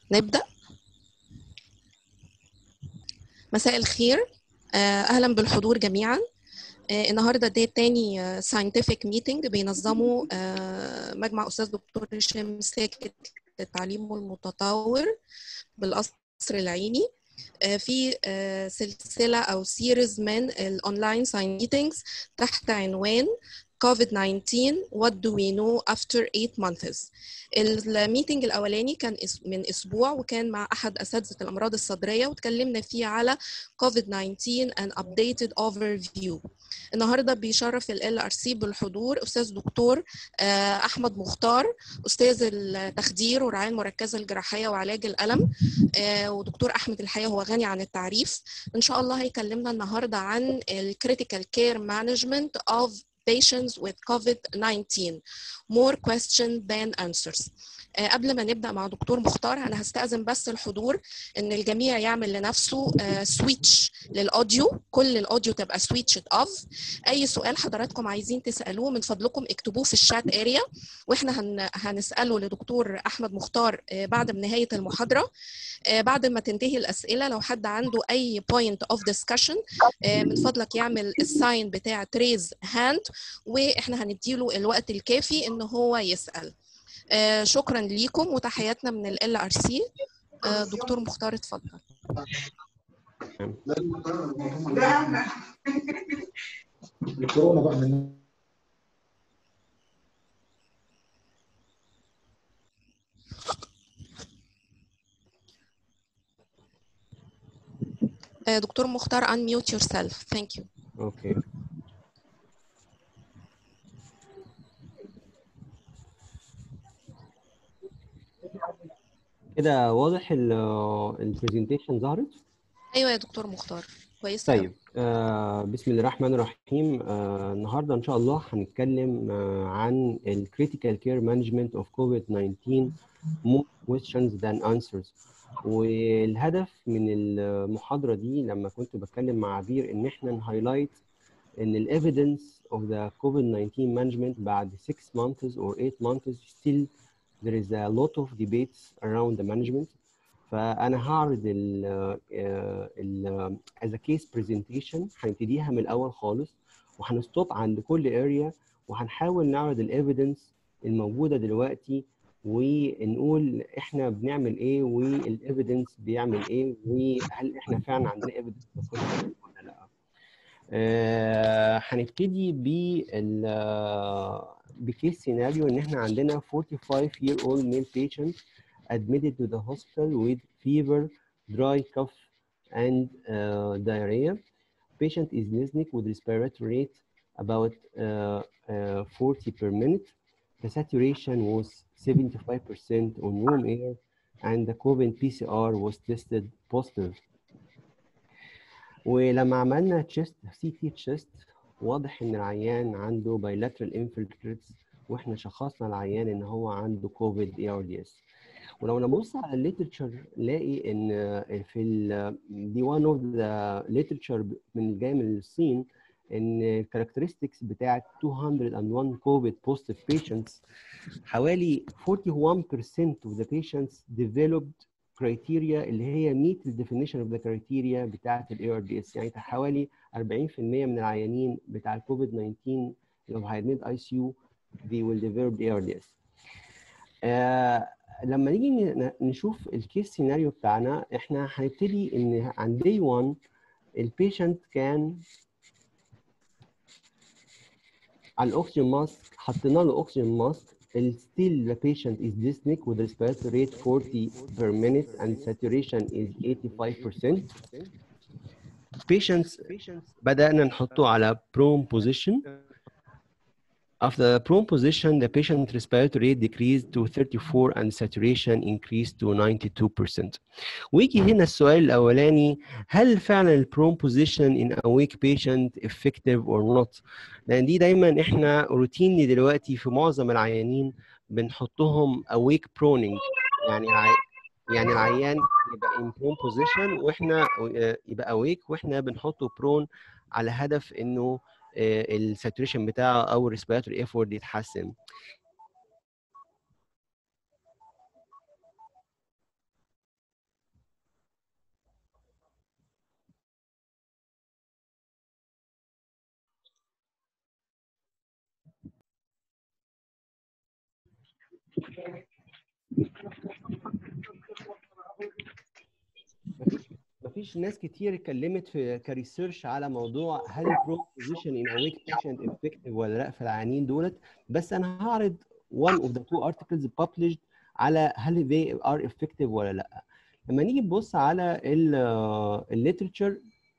نبدأ مساء الخير أهلا بالحضور جميعا النهارده ده تاني ساينتفك ميتنج بينظمه مجمع أستاذ دكتور هشام ساكت للتعليم المتطور بالقصر العيني في سلسلة أو سيريز من الأونلاين ساين ميتينجز تحت عنوان COVID-19 What do we know after 8 months الميتنج الأولاني كان من أسبوع وكان مع أحد أساتذة الأمراض الصدرية وتكلمنا فيه على COVID-19 and updated overview النهاردة بيشرف ال LRC بالحضور أستاذ دكتور أحمد مختار أستاذ التخدير والرعاية المركزة الجراحية وعلاج الألم ودكتور أحمد الحقيقة هو غني عن التعريف إن شاء الله هيكلمنا النهاردة عن ال critical care management of patients with COVID-19 more questions than answers قبل ما نبدا مع دكتور مختار انا هستاذن بس الحضور ان الجميع يعمل لنفسه سويتش للاوديو كل الاوديو تبقى سويتش اوف اي سؤال حضراتكم عايزين تسالوه من فضلكم اكتبوه في الشات اريا واحنا هن... هنساله لدكتور احمد مختار بعد نهايه المحاضره بعد ما تنتهي الاسئله لو حد عنده اي بوينت اوف ديسكشن من فضلك يعمل الساين بتاع تريز هاند واحنا هنديله الوقت الكافي ان هو يسال آه شكرا ليكم وتحياتنا من ال ال ار سي دكتور مختار اتفضل الكورونا بقى من آه دكتور مختار unmute yourself thank you اوكي كده واضح البرزنتيشن ظهرت ايوه يا دكتور مختار كويس طيب آه بسم الله الرحمن الرحيم آه النهارده ان شاء الله هنتكلم آه عن الكريتيكال كير مانجمنت اوف كوفيد 19 more questions than answers والهدف من المحاضره دي لما كنت بتكلم مع عبير ان احنا نهايلايت ان الايفيدنس اوف ذا كوفيد 19 مانجمنت بعد 6 months or 8 months still there is a lot of debates around the management فانا هعرض ال ال as a case presentation هنبتديها من الاول خالص وهنستوب عند كل اريا وهنحاول نعرض الايفيدنس الموجوده دلوقتي ونقول احنا بنعمل ايه والايفيدنس بيعمل ايه وهل احنا فعلا عندنا ايفيدنس ولا لا هنبتدي بال بكيس سيناريو ان احنا عندنا 45 year old male patient admitted to the hospital with fever, dry cough, and uh, diarrhea. Patient is dyspneic with respiratory rate about uh, uh, 40 per minute. The saturation was 75% on room air, and the COVID PCR was tested positive. ولما عملنا تشيست سي تي تشيست واضح ان العيان عنده bilateral infiltrates واحنا شخصنا العيان ان هو عنده كوفيد اي ار دي اس ولو نبص على الليترشر نلاقي ان في ال دي وان اوف ذا ليترشر من جاي من الصين ان الكاركترستكس بتاعت 201 كوفيد بوزيتيف بيشنتس حوالي 41% of the patients developed كرايتيريا اللي هي ميت الديفينيشن اوف ذا كرايتيريا بتاعه الاي ار دي اس يعني حوالي 40% من العيانين بتاع الكوفيد 19 لو هيدمت اي سي يو they will develop ARDS. آه لما نيجي نشوف الكيس سيناريو بتاعنا احنا هنبتدي ان عن day 1 البيشنت كان على الاكسجين ماسك حطينا له اكسجين ماسك still the patient is dyspneic with respiratory rate 40 per minute and saturation is 85%. Patients بدأنا نحطه على prone position. After the prone position, the patient respiratory rate decreased to 34 and saturation increased to 92%. ويجي هنا السؤال الأولاني هل فعلا ال prone position in awake patient effective or not؟ لأن دي دايما احنا روتيني دلوقتي في معظم العيانين بنحطهم awake proning يعني يعني العيان يبقى in prone position واحنا يبقى awake واحنا بنحطه prone على هدف انه الساتوريشن بتاعه او الريسبيراتوري ايفورت يتحسن مفيش ناس كتير اتكلمت في كريسيرش على موضوع هل البرون بوزيشن ان اويك بيشنت افكتيف ولا لا في العيانين دولت بس انا هعرض one of the two articles published على هل they are effective ولا لا لما نيجي نبص على الليترشر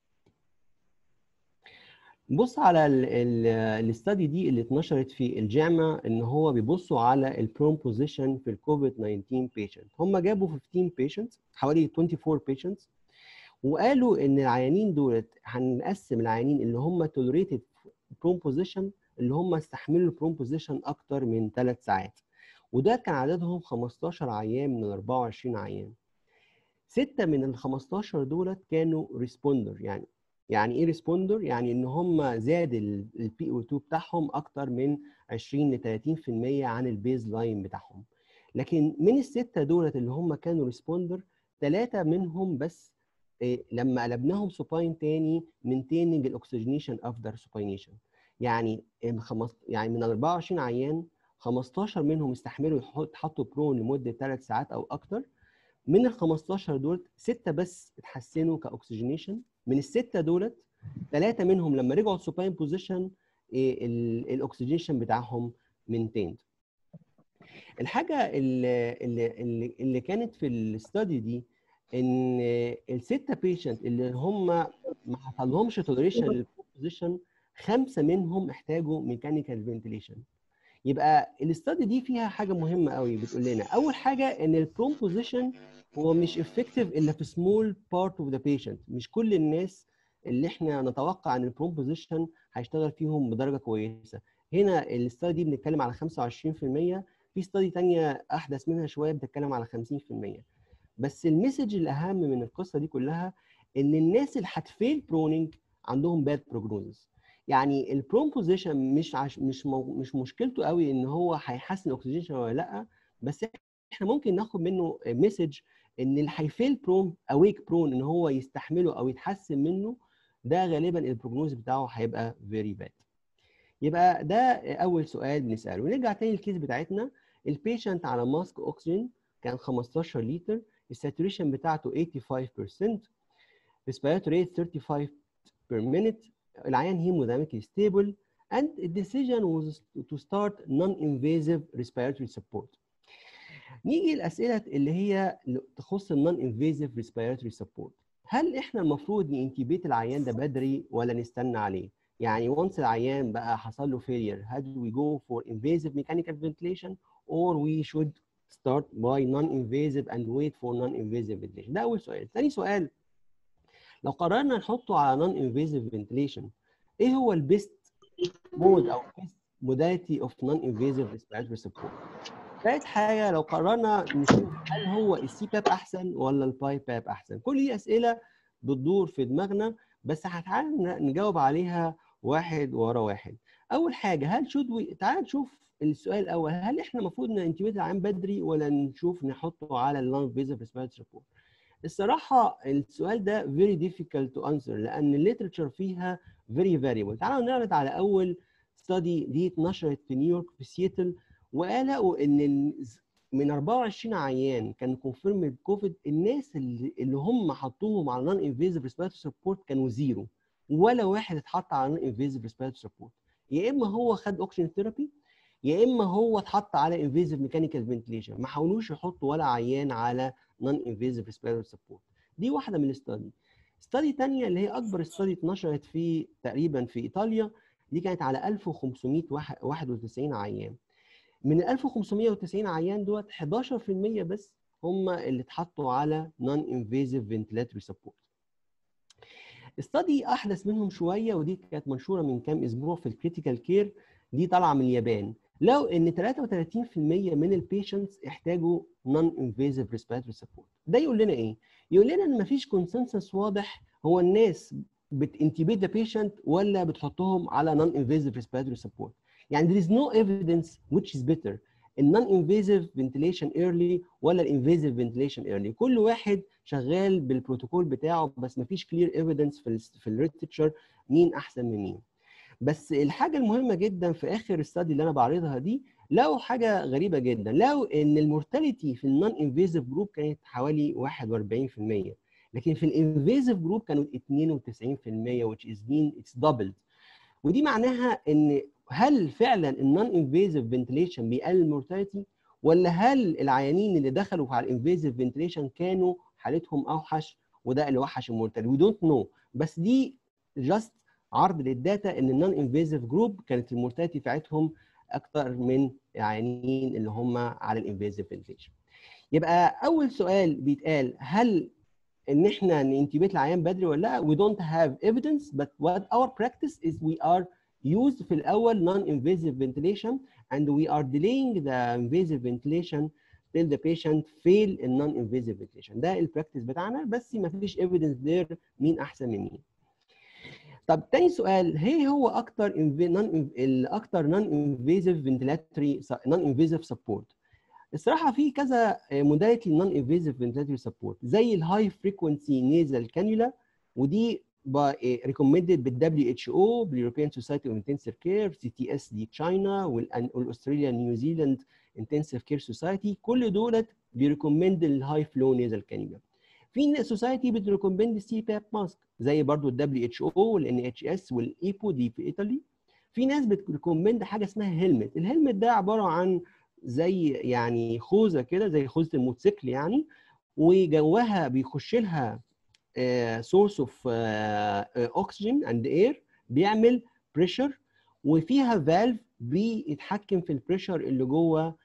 بص على الاستادي دي اللي اتنشرت في الجامعه ان هو بيبصوا على البرون بوزيشن في الكوفيد 19 بيشنت هم جابوا 15 بيشنت حوالي 24 بيشنت وقالوا ان العيانين دولت هنقسم العيانين اللي هم توليريتد برون بوزيشن اللي هم استحملوا البرون بوزيشن اكتر من 3 ساعات وده كان عددهم 15 عيان من ال 24 عيان ستة من ال 15 دولت كانوا ريسبوندر يعني يعني ايه ريسبوندر؟ يعني ان هم زاد البي او 2 بتاعهم اكتر من 20 ل 30% عن البيز لاين بتاعهم. لكن من السته دولت اللي هم كانوا ريسبوندر ثلاثه منهم بس إيه لما قلبناهم سوباين تاني مينتيننج الاكسجينيشن افتر سوباينيشن. يعني خمس يعني من ال 24 عيان 15 منهم استحملوا يتحطوا برون لمده ثلاث ساعات او اكتر. من ال 15 دول سته بس اتحسنوا كاكسجينيشن من السته دولت ثلاثه منهم لما رجعوا السوباين بوزيشن الاكسجينيشن بتاعهم مينتيند الحاجه اللي, اللي, اللي كانت في الاستادي دي ان السته بيشنت اللي هم ما حصلهمش توليريشن للبوزيشن خمسه منهم احتاجوا ميكانيكال فنتيليشن يبقى الاستادي دي فيها حاجه مهمه قوي بتقول لنا اول حاجه ان البروم بوزيشن هو مش افكتيف الا في سمول بارت اوف ذا بيشنت مش كل الناس اللي احنا نتوقع ان البروم بوزيشن هيشتغل فيهم بدرجه كويسه هنا الاستادي دي بنتكلم على 25% في استادي ثانيه احدث منها شويه بتتكلم على 50% بس المسج الاهم من القصه دي كلها ان الناس اللي هتفيل برونينج عندهم باد بروجنوزس يعني البرون بوزيشن مش عش مش مو مش مشكلته قوي ان هو هيحسن الاكسجين ولا لا بس احنا ممكن ناخد منه مسج ان اللي هيفيل برون اويك برون ان هو يستحمله او يتحسن منه ده غالبا البروجنوز بتاعه هيبقى فيري باد يبقى ده اول سؤال بنساله نرجع تاني للكيس بتاعتنا البيشنت على ماسك اوكسجين كان 15 لتر الساتوريشن بتاعته 85% respiratory rate 35 per minute العيان هيموديناميكلي ستيبل and the decision was to start non-invasive respiratory support. نيجي الاسئله اللي هي تخص النون انفيزيف ريسبيراتوري سبورت هل احنا المفروض ننتبيت العيان ده بدري ولا نستنى عليه يعني وانس العيان بقى حصل له فيلير هل we go for invasive mechanical ventilation or we should start by non-invasive and wait for non-invasive ventilation ده اول سؤال ثاني سؤال لو قررنا نحطه على نون انفيزيف فنتليشن ايه هو البيست مود او بيست موداليتي اوف نون انفيزيف ريسبيراتوري سبورت ثالث حاجه لو قررنا نشوف هل هو السي باب احسن ولا الباي باب احسن كل دي اسئله بتدور في دماغنا بس هتعال نجاوب عليها واحد ورا واحد اول حاجه هل شود وي تعال نشوف السؤال الاول هل احنا المفروض ننتبه العام بدري ولا نشوف نحطه على النون انفيزيف ريسبيراتوري سبورت الصراحة السؤال ده very difficult to answer لأن الليترشر فيها very variable. تعالوا نعرض على أول study دي اتنشرت في نيويورك في سياتل وقالوا إن من 24 عيان كان كونفيرم كوفيد الناس اللي, اللي هم حطوهم على نون انفيزيف ريسبيراتوري سبورت كانوا زيرو ولا واحد اتحط على نون انفيزيف ريسبيراتوري سبورت يا اما هو خد اوكسجين ثيرابي يا اما هو اتحط على انفيزيف ميكانيكال فنتليشن ما حاولوش يحطوا ولا عيان على نون انفيزيف ريسبيراتوري سبورت دي واحده من الاستادي استادي ثانيه اللي هي اكبر استادي اتنشرت في تقريبا في ايطاليا دي كانت على 1591 عيان من ال 1590 عيان دوت 11% بس هم اللي اتحطوا على نون انفيزيف فنتلاتوري سبورت استادي احدث منهم شويه ودي كانت منشوره من كام اسبوع في الكريتيكال كير دي طالعه من اليابان لو ان 33% من البيشنتس احتاجوا نون انفيزيف ريسبيراتوري سبورت ده يقول لنا ايه يقول لنا ان مفيش كونسنسس واضح هو الناس بتنتبيت ذا بيشنت ولا بتحطهم على نون انفيزيف ريسبيراتوري سبورت يعني there is no evidence which is better النون انفيزيف فنتيليشن ايرلي ولا الانفيزيف فنتيليشن ايرلي كل واحد شغال بالبروتوكول بتاعه بس مفيش كلير ايفيدنس في ال في الليترشر مين احسن من مين بس الحاجه المهمه جدا في اخر الستادي اللي انا بعرضها دي لقوا حاجه غريبه جدا لقوا ان المورتاليتي في النون انفيزيف جروب كانت حوالي 41% لكن في الانفيزيف جروب كانوا 92% which is mean it's doubled ودي معناها ان هل فعلا النون انفيزيف فنتليشن بيقلل المورتاليتي ولا هل العيانين اللي دخلوا على الانفيزيف فنتليشن كانوا حالتهم اوحش وده اللي وحش المورتاليتي وي دونت نو بس دي جاست عرض للداتا ان النون انفيزيف جروب كانت المورتاليتي بتاعتهم اكتر من العيانين اللي هم على الانفيزيف فنتليشن يبقى اول سؤال بيتقال هل ان احنا ننتبه العيان بدري ولا لا we don't have evidence but what our practice is we are used في الاول non-invasive ventilation and we are delaying the invasive ventilation till the patient fail in non-invasive ventilation ده البراكتس بتاعنا بس ما فيش evidence there مين احسن من مين طب تاني سؤال هي هو اكتر non الاكتر non invasive ventilatory non invasive support الصراحه في كذا موداليتي نون انفيزيف فنتلاتوري سبورت زي الهاي فريكونسي نيزل كانيولا ودي ريكومندد بالدبليو اتش او باليوروبيان سوسايتي اوف انتنسيف كير سي تي اس دي تشاينا والاستراليا نيوزيلاند انتنسيف كير سوسايتي كل دولت بيريكومند الهاي فلو نيزل كانيولا في سوسايتي بتريكومند السي باب ماسك زي برضو الدبليو اتش او والان اتش اس والايبو دي في ايطالي في ناس بتريكومند حاجه اسمها هيلمت الهيلمت ده عباره عن زي يعني خوذه كده زي خوذه الموتوسيكل يعني وجواها بيخش لها سورس اوف اوكسجين اند اير بيعمل بريشر وفيها فالف بيتحكم في البريشر اللي جوه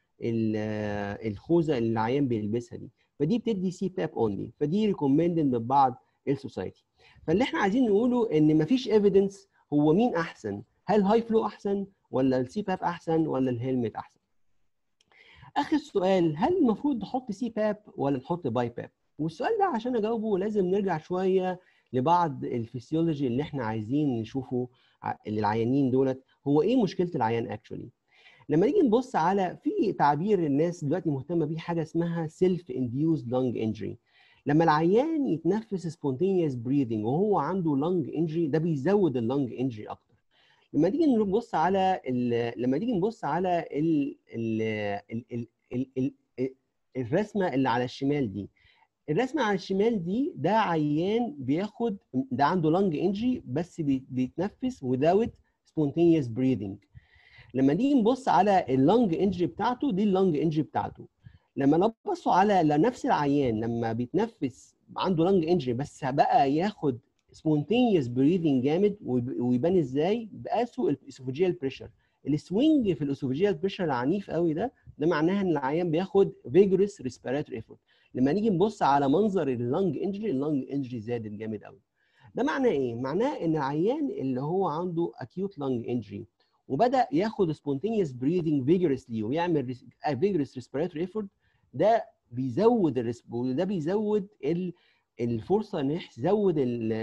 الخوذه اللي العيان بيلبسها دي فدي بتدي سي باب اونلي فدي ريكومندد من بعض السوسايتي فاللي احنا عايزين نقوله ان مفيش ايفيدنس هو مين احسن هل هاي فلو احسن ولا السي باب احسن ولا الهيلمت احسن اخر سؤال هل المفروض نحط سي باب ولا نحط باي باب والسؤال ده عشان اجاوبه لازم نرجع شويه لبعض الفسيولوجي اللي احنا عايزين نشوفه للعيانين دولت هو ايه مشكله العيان اكشولي لما نيجي نبص على في تعبير الناس دلوقتي مهتمه بيه حاجه اسمها سيلف انديوز لونج انجري لما العيان يتنفس سبونتينيوس بريذنج وهو عنده لونج انجري ده بيزود اللونج انجري اكتر لما نيجي نبص على لما نيجي نبص على ال ال ال ال ال ال الرسمه اللي على الشمال دي الرسمه على الشمال دي ده عيان بياخد ده عنده لونج انجري بس بيتنفس without spontaneous breathing لما نيجي نبص على اللونج انجري بتاعته دي اللونج انجري بتاعته لما نبصوا على نفس العيان لما بيتنفس عنده لونج انجري بس بقى ياخد سبونتينيوس بريذنج جامد ويبان ازاي بقاسوا الاسوفيجيال بريشر السوينج في الاسوفيجيال بريشر العنيف قوي ده ده معناها ان العيان بياخد فيجورس ريسبيراتوري ايفورت لما نيجي نبص على منظر اللونج انجري اللونج انجري زادت جامد قوي ده معناه ايه معناه ان العيان اللي هو عنده اكيوت لونج انجري وبدا ياخد سبونتينيوس بريذنج فيجورسلي ويعمل فيجورس ريسبيراتوري ايفورت ده بيزود الريسب ده بيزود ال الفرصه ان يزود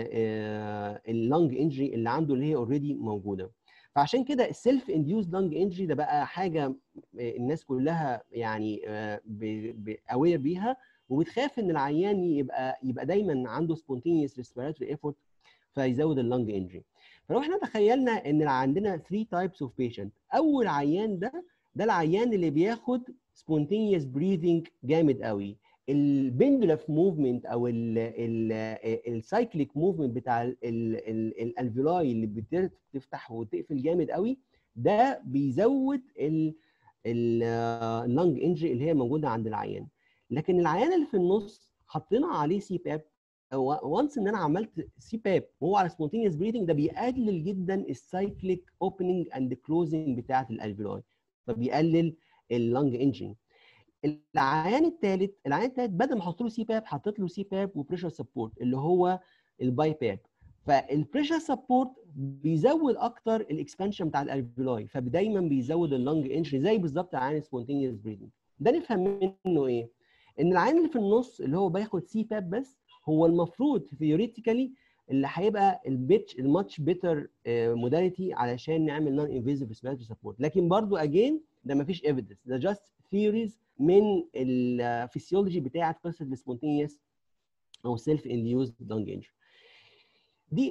اللونج انجري اللي عنده اللي هي اوريدي موجوده فعشان كده السيلف انديوز لونج انجري ده بقى حاجه الناس كلها يعني اوير بيها وبتخاف ان العيان يبقى يبقى دايما عنده سبونتينيوس ريسبيراتوري ايفورت فيزود اللونج انجري فلو احنا تخيلنا ان عندنا 3 تايبس اوف بيشنت اول عيان ده ده العيان اللي بياخد سبونتينيوس بريذنج جامد قوي البندلف موفمنت او السايكليك موفمنت بتاع الالفيولاي اللي بتفتح وتقفل جامد قوي ده بيزود اللنج انجري اللي هي موجوده عند العيان لكن العيان اللي في النص حطينا عليه سي باب وانس ان انا عملت سي باب وهو على سبونتينيوس بريثنج ده بيقلل جدا السايكليك اوبننج اند كلوزنج بتاعه الالفيولاي فبيقلل اللنج انجري العيان الثالث العيان الثالث بدل ما احط له سي باب حطيت له سي باب وبريشر سبورت اللي هو الباي باب فالبريشر سبورت بيزود اكتر الاكسبانشن بتاع الالفيولاي فدايما بيزود اللنج انجري زي بالظبط العيان سبونتينيوس بريثنج ده نفهم منه ايه ان العيان اللي في النص اللي هو بياخد سي باب بس هو المفروض ثيوريتيكالي اللي هيبقى البيتش الماتش بيتر موداليتي علشان نعمل نون انفيزيف ريسبيراتوري سبورت لكن برضو اجين ده ما فيش ايفيدنس ده جاست ثيوريز من الفسيولوجي بتاعه قصه السبونتينيوس او سيلف انديوز لونج انجري دي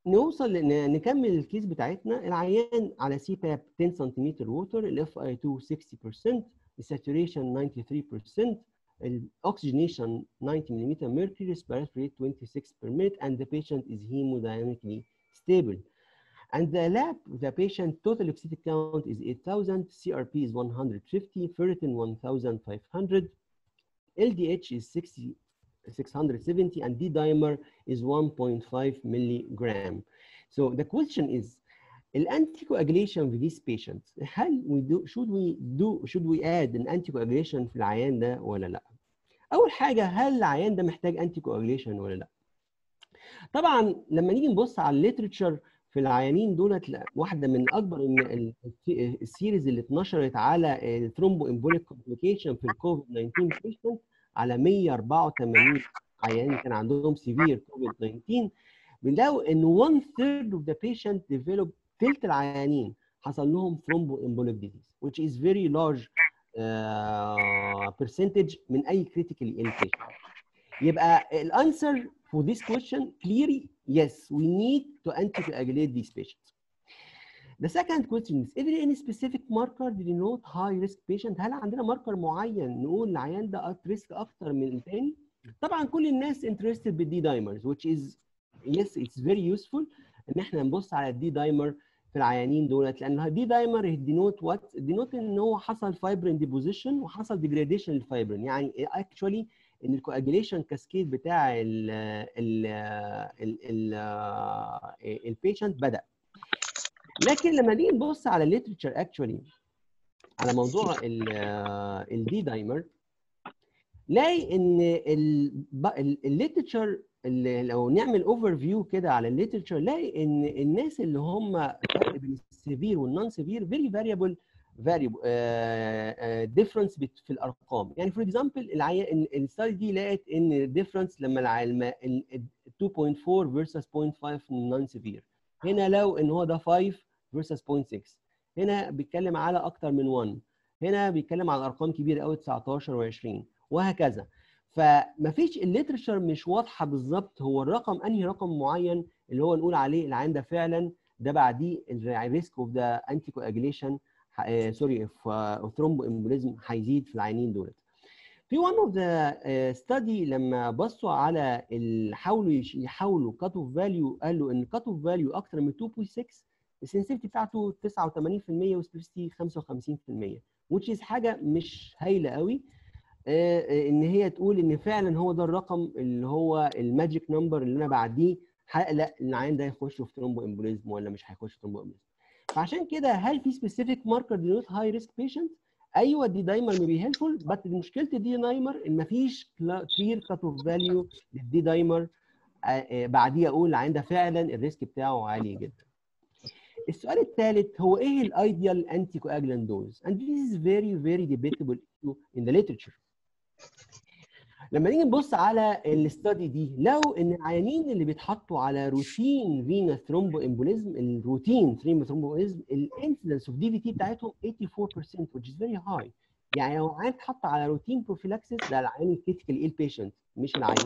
نوصل ن- نكمل الكيس بتاعتنا العيان على سي باب 10 سنتيمتر ووتر الاف اي 2 60% الساتوريشن 93% الاكسجينيشن 90 ملم mercury respiratory rate 26 per minute and the patient is hemodynamically stable and the lab the patient total leukocytic count is 8000 crp is 150 ferritin 1500 ldh is 60 670 and d dimer is 1.5 milligram so the question is الانتيكواجليشن في these patients هل we do should we do should we add an anticoagulation في العيان ده ولا لا؟ اول حاجه هل العيان ده محتاج انتيكواجليشن ولا لا؟ طبعا لما نيجي نبص على الليترشر في العيانين دولت لا، واحده من اكبر إن ال- السيريز اللي اتنشرت على الثرومبو امبوليك كومبليكيشن في الكوفيد 19 بيشنت على 184 عيان كان عندهم سيفير كوفيد 19 بنلاقوا ان 1 third of the patient develop تلت العيانين حصل لهم ثرومبو امبوليك ديزيز which is very large uh, percentage من اي critically ill patient يبقى الانسر for this question clearly yes we need to anticoagulate these patients The second question is, is there any specific marker to denote high risk patient؟ هل عندنا ماركر معين نقول العيان ده at risk اكتر من التاني؟ طبعا كل الناس interested بالدي دايمرز which is yes it's very useful ان احنا نبص على الدي دايمر في العيانين دولت لان الدي دايمر دينوت وات دينوت ان هو حصل فايبرين ديبوزيشن وحصل ديجراديشن للفايبرين يعني اكشولي ان الكواجيليشن كاسكيد بتاع ال ال ال البيشنت بدا لكن لما نيجي نبص على الليترشر اكشولي على موضوع الدي دايمر لاقي ان الليترشر اللي لو نعمل اوفر فيو كده على الليترشر لاقي ان الناس اللي هم فرق بين السيفير والنون سيفير فيري فاريبل فاريبل ديفرنس في الارقام يعني فور اكزامبل العيان الستادي دي لقت ان الديفرنس لما العلم 2.4 فيرسس 0.5 نون سيفير هنا لو ان هو ده 5 فيرسس 0.6 هنا بيتكلم على اكتر من 1 هنا بيتكلم على ارقام كبيره قوي 19 و20 وهكذا فمفيش الليترشر مش واضحه بالظبط هو الرقم انهي رقم معين اللي هو نقول عليه العين ده فعلا ده بعديه الريسك اوف ذا انتي كواجيليشن سوري ثرومبو امبوليزم هيزيد في العينين دولت في one of the study لما بصوا على حاولوا يحاولوا كات اوف فاليو قالوا ان كات اوف فاليو اكتر من 2.6 السنسيتي بتاعته 89% والسبيسيتي 55% which is حاجه مش هايله قوي ان هي تقول ان فعلا هو ده الرقم اللي هو الماجيك نمبر اللي انا بعديه هقلق ان العيان ده يخش في ترومبو امبوليزم ولا مش هيخش في ترومبو امبوليزم فعشان كده هل في سبيسيفيك ماركر دينوت هاي ريسك بيشنت ايوه دي دايمر مي بي هيلفول بس مشكله الدي دايمر ان مفيش كلير كات اوف فاليو للدي دايمر بعديه اقول العيان ده فعلا الريسك بتاعه عالي جدا السؤال الثالث هو ايه الايديال انتي كواجلان دوز and this is very very debatable issue in the literature لما نيجي نبص على الاستادي دي لو ان العيانين اللي بيتحطوا على روتين فينا ثرومبو امبوليزم الروتين ثرومبو امبوليزم الانسيدنس اوف دي في تي بتاعتهم 84% which is very high يعني لو عيان اتحط على روتين بروفيلاكسيس ده العيان الكريتيكال ايل بيشنت مش العيان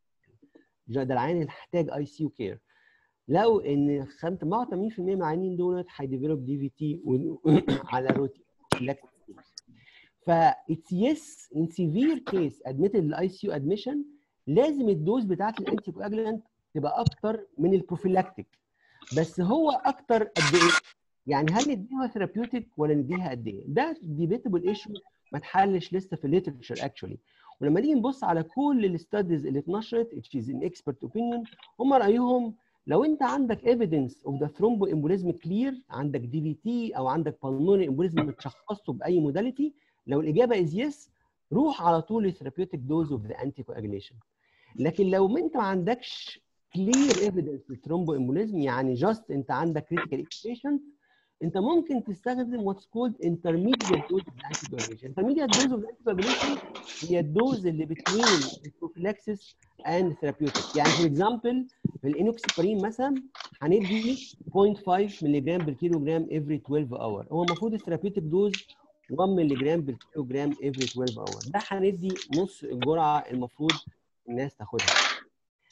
ده العيان اللي هيحتاج اي سي يو كير لو ان 88% من العيانين دولت هيديفلوب دي في تي على روتين بروفيلاكسيس ف اتس يس ان سيفير كيس ادميتد للاي سي يو ادميشن لازم الدوز بتاعت الانتي كواجلانت تبقى اكتر من البروفيلاكتيك بس هو اكتر قد ايه؟ يعني هل نديها ثيرابيوتيك ولا نديها قد ايه؟ ده ديبيتبل ايشو ما اتحلش لسه في الليترشر اكشولي ولما نيجي نبص على كل الستاديز اللي اتنشرت اتش ان اكسبرت اوبينيون هم رايهم لو انت عندك ايفيدنس اوف ذا ثرومبو امبوليزم كلير عندك دي في تي او عندك بالمونري امبوليزم متشخصه باي موداليتي لو الاجابه از يس روح على طول للثيرابيوتيك دوز اوف ذا انتي كواجيليشن لكن لو انت ما عندكش كلير ايفيدنس للثرومبو امبوليزم يعني جاست انت عندك كريتيكال بيشنت انت ممكن تستخدم واتس كولد انترميديت دوز اوف انتي كواجيليشن انترميديت دوز اوف انتي كواجيليشن هي الدوز اللي بتوين البروفيلاكسيس اند ثيرابيوتيك يعني فور اكزامبل في الانوكسيبرين مثلا هندي 0.5 ملي جرام بالكيلو جرام افري 12 اور هو المفروض الثيرابيوتيك دوز 1 ملي جرام بالكيلو جرام افري 12 اور ده هندي نص الجرعه المفروض الناس تاخدها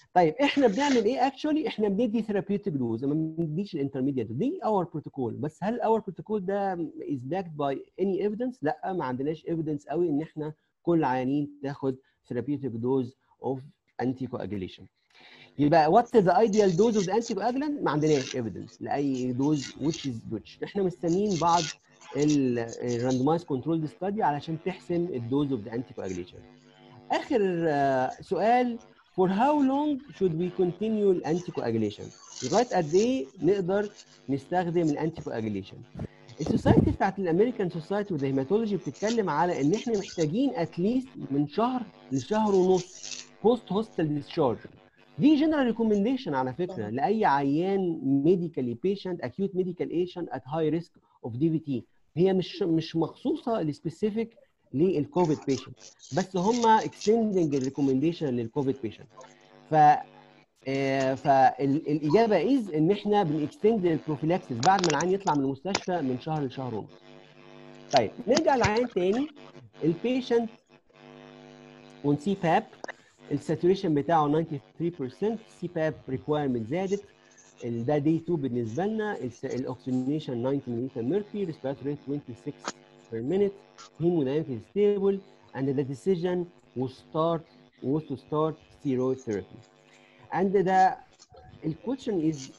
طيب احنا بنعمل ايه اكشولي احنا بندي ثيرابيوتيك دوز ما بنديش الانترميديت دي اور بروتوكول بس هل اور بروتوكول ده از باكد باي اني ايفيدنس لا ما عندناش ايفيدنس قوي ان احنا كل عيانين تاخد ثيرابيوتيك دوز اوف انتي كواجيليشن يبقى وات ذا ايديال دوز اوف ذا انتي كواجلانت ما عندناش ايفيدنس لاي دوز which is which احنا مستنيين بعض الراندمايز كنترول ستادي علشان تحسم الدوز اوف ذا انتي كواجليشن اخر uh, سؤال for how long should we continue الانتي كواجليشن لغايه قد ايه نقدر نستخدم الانتي كواجليشن السوسايتي بتاعت الامريكان سوسايتي اوف هيماتولوجي بتتكلم على ان احنا محتاجين اتليست من شهر لشهر ونص بوست هوستال ديسشارج دي جنرال ريكومنديشن على فكره لاي عيان ميديكالي بيشنت اكيوت ميديكال ايشنت ات هاي ريسك اوف دي في تي هي مش مش مخصوصه لسبيسيفيك للكوفيد بيشنت بس هم اكستندنج الريكومنديشن للكوفيد بيشنت ف آه، فالاجابه از ان احنا بنكستند البروفيلاكسس بعد ما العيان يطلع من المستشفى من شهر لشهر ونص. طيب نرجع للعيان تاني البيشنت اون سي باب الساتوريشن بتاعه 93% سي باب ريكوايرمنت زادت ال- ده دي 2 بالنسبه لنا الاكسجينيشن 90 ملم ميركوري ريسبيراتوري ريت 26 per minute hemodynamic is stable and the decision was start was to start steroid therapy and the الكويشن از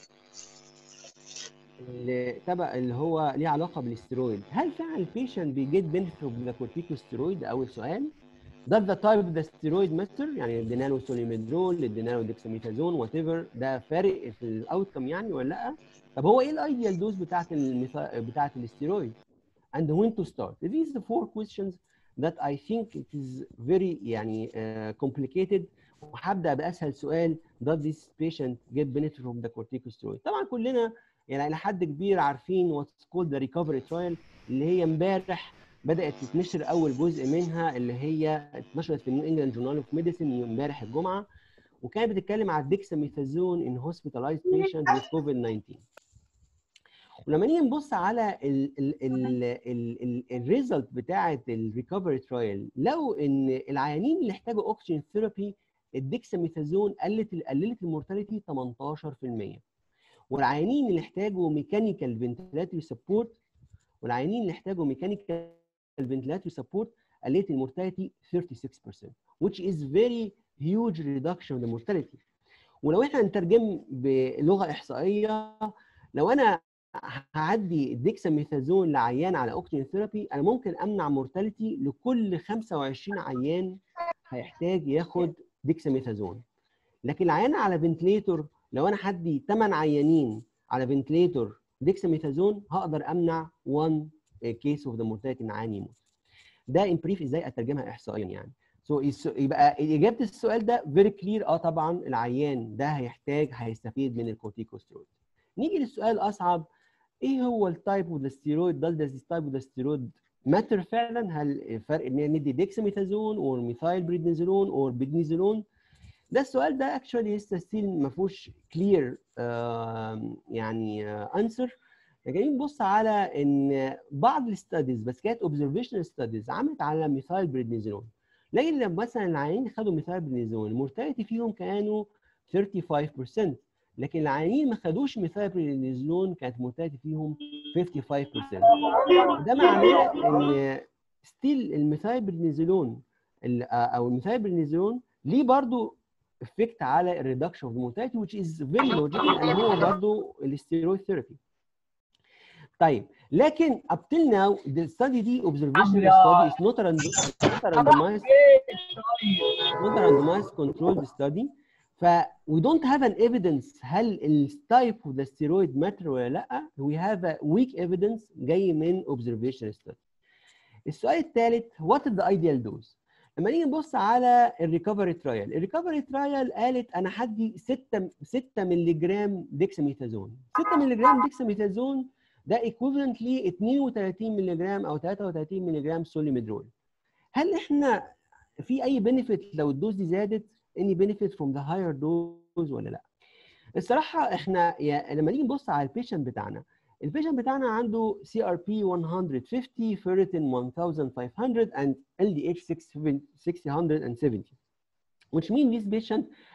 اللي تبع اللي هو ليه علاقه بالاسترويد هل فعلا البيشنت بيجيت بنفيت من الكورتيكوستيرويد ده اول سؤال Does the type of the steroid matter؟ يعني ادينا له سوليميدرول ادينا له ديكساميثازون وات ايفر ده فارق في الاوتكم يعني ولا لا؟ طب هو ايه الايديال دوز بتاعت المثا... بتاعت الاستيرويد؟ And when to start؟ These are the four questions that I think it is very يعني uh, complicated وهبدا باسهل سؤال does this patient get benefit from the corticosteroid طبعا كلنا يعني الى حد كبير عارفين what's called the recovery trial اللي هي امبارح بدات تتنشر اول جزء منها اللي هي اتنشرت في النيو انجلاند جورنال اوف ميديسن امبارح الجمعه وكانت بتتكلم على الديكساميثازون ان هوسبيتالايزد بيشنت with كوفيد 19 ولما نيجي نبص على الريزلت بتاعه الريكفري ترايل لو ان العيانين اللي احتاجوا اوكسجين ثيرابي الديكساميثازون قلت قللت المورتاليتي 18% والعيانين اللي احتاجوا ميكانيكال فنتلاتوري سبورت والعيانين اللي احتاجوا ميكانيكال فنتلاتوري سبورت قللت المورتاليتي 36% which is very huge reduction in the mortality ولو احنا هنترجم بلغه احصائيه لو انا هعدي الديكساميثازون لعيان على اوكسجين ثيرابي انا ممكن امنع مورتاليتي لكل 25 عيان هيحتاج ياخد ديكساميثازون لكن العيان على فنتليتور لو انا هدي 8 عيانين على فنتليتور ديكساميثازون هقدر امنع 1 كيس اوف ذا مورتاليتي ان عيان يموت ده ان بريف ازاي اترجمها احصائيا يعني سو so يبقى اجابه السؤال ده فيري كلير اه طبعا العيان ده هيحتاج هيستفيد من الكورتيكوستيرويد نيجي للسؤال الاصعب ايه هو التايب اوف ذا ستيرويد does this type of the steroid ماتر فعلا هل الفرق ان ندي ديكساميثازون او ميثايل بريدنيزولون او بيدنيزولون ده السؤال ده اكشولي لسه ستيل ما فيهوش كلير يعني انسر جايين نبص على ان بعض الستاديز بس كانت اوبزرفيشنال ستاديز عملت على ميثايل بريدنيزولون لكن لما مثلا العيانين خدوا ميثايل بريدنيزولون المورتاليتي فيهم كانوا 35% لكن العيانين ما خدوش ميثايل بريدنيزولون كانت مورتاليتي فيهم 55% ده معناه ان ستيل الميثايل بريدنيزولون او الميثايل بريدنيزولون ليه برضو افكت على الريدكشن اوف mortality which is very logical ان هو برضو الاستيرويد ثيرابي طيب لكن up till now the study دي observational study is not a random- not a randomized not a randomized controlled study ف we don't have an evidence هل التايب of the steroid matter ولا لا we have a weak evidence جاي من observational study السؤال الثالث what is the ideal dose لما نيجي نبص على الريكفري ترايل الريكفري ترايل قالت انا هدي 6 6 مللي جرام ديكساميثازون 6 مللي جرام ديكساميثازون ده ايكوفالنت ل 32 مللي جرام او 33 مللي جرام سوليميدرول هل احنا في اي بنفيت لو الدوز دي زادت اني بنفيت فروم ذا هاير دوز ولا لا الصراحه احنا يا لما نيجي نبص على البيشنت بتاعنا البيشنت بتاعنا عنده سي ار بي 150 فيرتين 1500 and LDH 670 which means this patient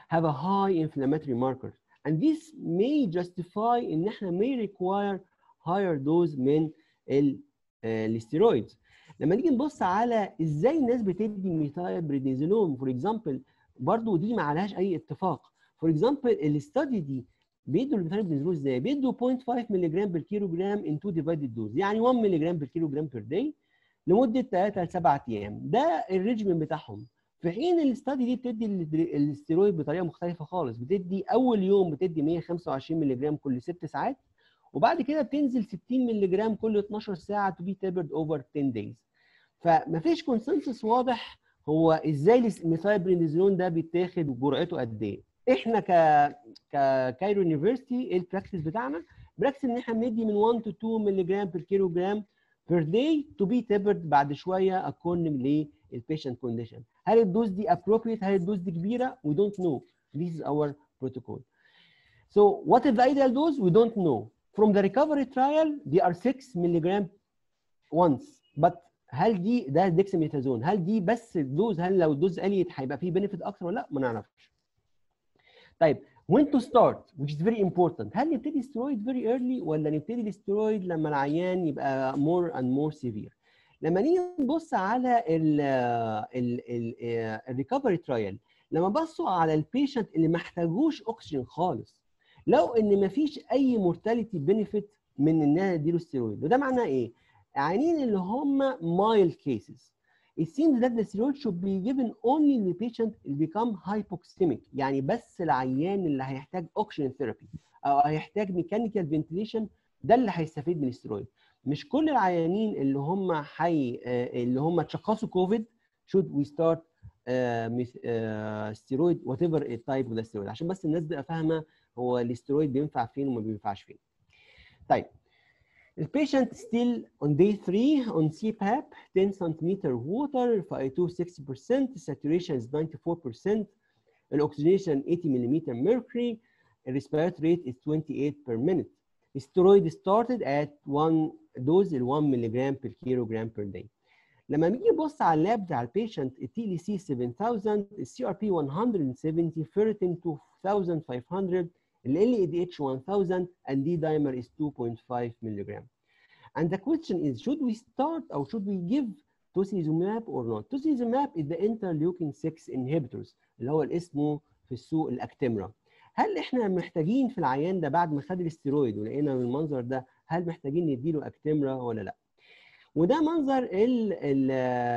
have a high inflammatory marker and this may justify ان احنا may require higher dose من ال- آه، الستيرويدز لما نيجي نبص على ازاي الناس بتدي ميثايل بريدنيزولون فور اكزامبل برضو دي ما عليهاش اي اتفاق فور اكزامبل الاستادي دي بيدوا الميثايل بريدنيزولون ازاي؟ بيدوا 0.5 مللي جرام بير كيلو جرام ان 2 ديفايدد دوز يعني 1 مللي جرام بير كيلو جرام بير داي لمده 3 ل 7 ايام ده الريجيم بتاعهم في حين الاستادي دي بتدي ال- الاستيرويد بطريقه مختلفه خالص بتدي اول يوم بتدي 125 مللي جرام كل 6 ساعات وبعد كده بتنزل 60 مللي جرام كل 12 ساعه تو بي تيبرد اوفر 10 دايز فمفيش كونسنسس واضح هو ازاي الميثايبرينيزولون ده بيتاخد وجرعته قد ايه احنا ك ككايرو يونيفرستي ايه البراكتس بتاعنا براكتس ان احنا بندي من 1 تو 2 مللي جرام بير كيلو جرام بير داي تو بي تيبرد بعد شويه اكوردنج للبيشنت كونديشن هل الدوز دي appropriate هل الدوز دي كبيره we don't know this is our protocol so what is the ideal dose we don't know from the recovery trial they are 6 milligram once but هل دي ده ديكساميثازون هل دي بس الدوز هل لو الدوز قليت هيبقى فيه بنفيت اكتر ولا لا ما نعرفش طيب when to start which is very important هل نبتدي steroid very early ولا نبتدي الستيرويد لما العيان يبقى more and more severe لما نيجي نبص على ال ال ال الريكفري ترايل لما بصوا على البيشنت اللي ما احتاجوش اكسجين خالص لو ان ما فيش اي مورتاليتي بنفيت من انها يديله ستيرويد وده معناه ايه؟ عيانين اللي هم mild cases it seems that the steroid should be given only in the patient اللي become hypoxemic يعني بس العيان اللي هيحتاج oxygen therapy او هيحتاج mechanical ventilation ده اللي هيستفيد من الستيرويد مش كل العيانين اللي هم حي اللي هم تشخصوا كوفيد should we start ستيرويد وات ايفر التايب اوف ستيرويد عشان بس الناس تبقى فاهمه هو الاستيرويد بينفع فين وما بينفعش فين. طيب البيشنت still on day 3 on CPAP 10 centimeter water FiO2 60% saturation is 94% الاكسجينيشن 80 ملم mercury الريسبيراتوري rate is 28 per minute steroid started at 1 dose ال 1 ملغ per kilogram per day لما نيجي نبص على اللاب بتاع البيشنت التي ال سي 7000 السي ار بي 170 فيرتين 2500 ال ال دي اتش 1000 and D dimer is 2.5 milligram. And the question is, should we start or should we give tocilizumab or not? Tocilizumab is the interleukin 6 inhibitors اللي هو اللي اسمه في السوق الاكتمرا. هل احنا محتاجين في العيان ده بعد ما خد الاستيرويد ولقينا من المنظر ده هل محتاجين نديله اكتمرا ولا لا؟ وده منظر ال ال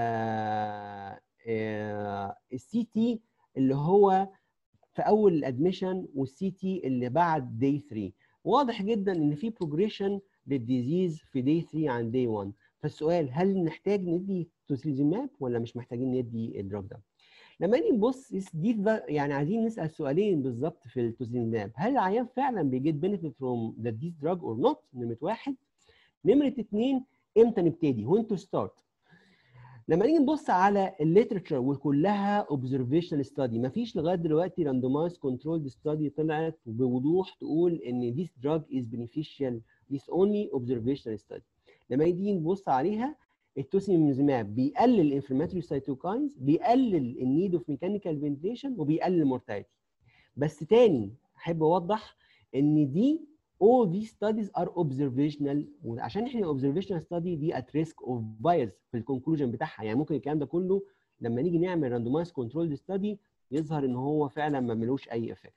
السي تي اللي هو في اول الادميشن والسي تي اللي بعد داي 3 واضح جدا ان في بروجريشن للديزيز في داي 3 عن داي 1 فالسؤال هل نحتاج ندي توسيليزوماب ولا مش محتاجين ندي الدراج ده لما نيجي نبص دي يعني عايزين نسال سؤالين بالظبط في التوسيليزوماب هل العيان فعلا بيجيت بنفيت فروم ذا ديز دراج اور نوت نمره واحد نمره اثنين امتى نبتدي وين تو ستارت لما نيجي نبص على الليترشر وكلها اوبزرفيشنال ستادي مفيش لغايه دلوقتي راندومايز كنترول ستادي طلعت بوضوح تقول ان this drug is beneficial this only observational study لما نيجي نبص عليها التوسيمزماب بيقلل الانفلاماتوري سيتوكاينز بيقلل النيد اوف ميكانيكال فنتيشن وبيقلل المورتاليتي بس تاني احب اوضح ان دي all these studies are observational وعشان احنا observational study دي at risk of bias في الكونكلوجن بتاعها يعني ممكن الكلام ده كله لما نيجي نعمل randomized controlled study يظهر ان هو فعلا ما ملوش اي افكت.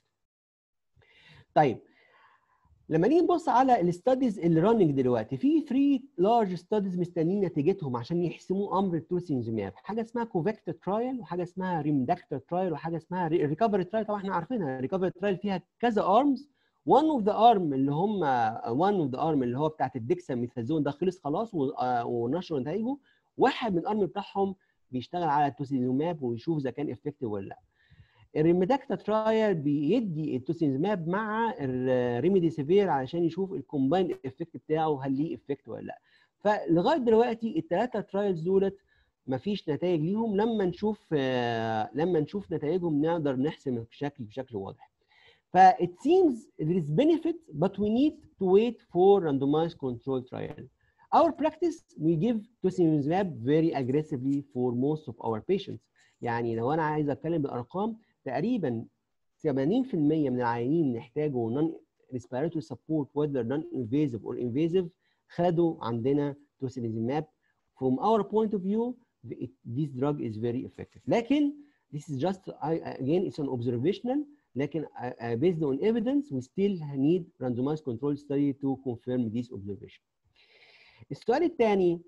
طيب لما نيجي نبص على الستاديز اللي راننج دلوقتي في 3 لارج ستاديز مستنيين نتيجتهم عشان يحسموا امر التوسينزماب حاجه اسمها كوفيكتا ترايل وحاجه اسمها ريمداكتا ترايل وحاجه اسمها ريكفري ترايل طبعا احنا عارفينها ريكفري ترايل فيها كذا ارمز one of the arm اللي هم one of the arm اللي هو بتاعت الديكساميثازون ده خلص خلاص ونشروا نتائجه واحد من الارم بتاعهم بيشتغل على التوسيزوماب ويشوف اذا كان افكتيف ولا لا الريميداكتا ترايل بيدي التوسيزوماب مع الريميديسيفير علشان يشوف الكومبايند افكت بتاعه هل ليه افكت ولا لا فلغايه دلوقتي الثلاثه ترايلز دولت مفيش نتائج ليهم لما نشوف لما نشوف نتائجهم نقدر نحسم الشكل بشكل واضح ف it seems there is benefit but we need to wait for randomized control trial. Our practice we give tocilizumab very aggressively for most of our patients. يعني لو انا عايز اتكلم بالارقام تقريبا 80% من العيانين يحتاجوا نون respiratory support whether non invasive or invasive خدوا عندنا tocilizumab from our point of view it, this drug is very effective لكن this is just again it's an observational لكن uh, based on evidence we still need randomized control study to confirm this observation السؤال الثاني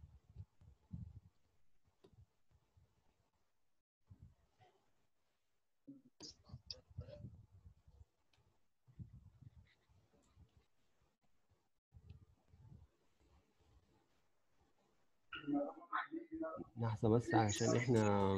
لحظة بس عشان احنا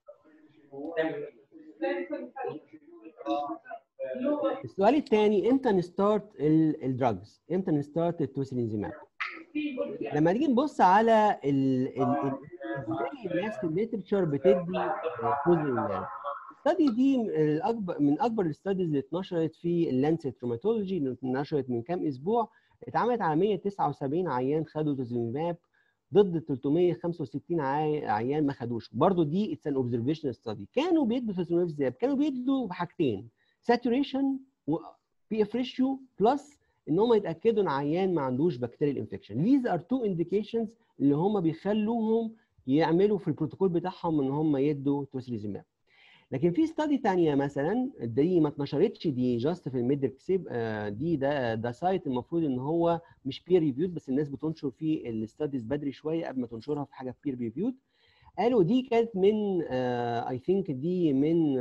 السؤال الثاني امتى نستارت الدراجز؟ امتى نستارت التوسيلينزيماب؟ لما نيجي نبص على ال ال ازاي الناس في الليترشر بتدي توسيلينزيماب الستادي دي الاكبر من اكبر الستاديز اللي اتنشرت في اللانسيت روماتولوجي اللي اتنشرت من كام اسبوع اتعملت على 179 عيان خدوا توسيلينزيماب ضد 365 عيان ما خدوش برضه دي اتس ان اوبزرفيشنال ستادي كانوا بيدوا توسيلينزيماب كانوا بيدوا بحاجتين ساتوريشن وبي اف ريشيو بلس ان هم يتاكدوا ان عيان ما عندوش بكتيريال انفكشن these are two indications اللي هم بيخلوهم يعملوا في البروتوكول بتاعهم ان هم يدوا توسيليزيماب لكن في ستادي ثانيه مثلا دي ما اتنشرتش دي جاست في الميدل سيب دي ده ده سايت المفروض ان هو مش بير ريفيود بس الناس بتنشر فيه الستاديز بدري شويه قبل ما تنشرها في حاجه بير ريفيود قالوا دي كانت من اي uh, ثينك دي من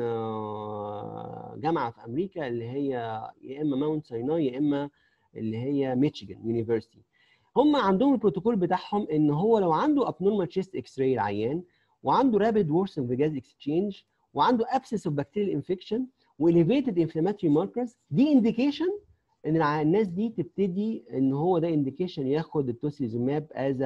uh, جامعه في امريكا اللي هي يا اما ماونت سيناي يا اما اللي هي ميشيغان يونيفرستي هم عندهم البروتوكول بتاعهم ان هو لو عنده ابنورمال تشيست اكس راي العيان وعنده رابيد وورسن في جاز اكسشينج وعنده ابسس اوف بكتيريال انفكشن واليفيتد انفلاماتوري ماركرز دي انديكيشن ان الناس دي تبتدي ان هو ده انديكيشن ياخد التوسيزوماب از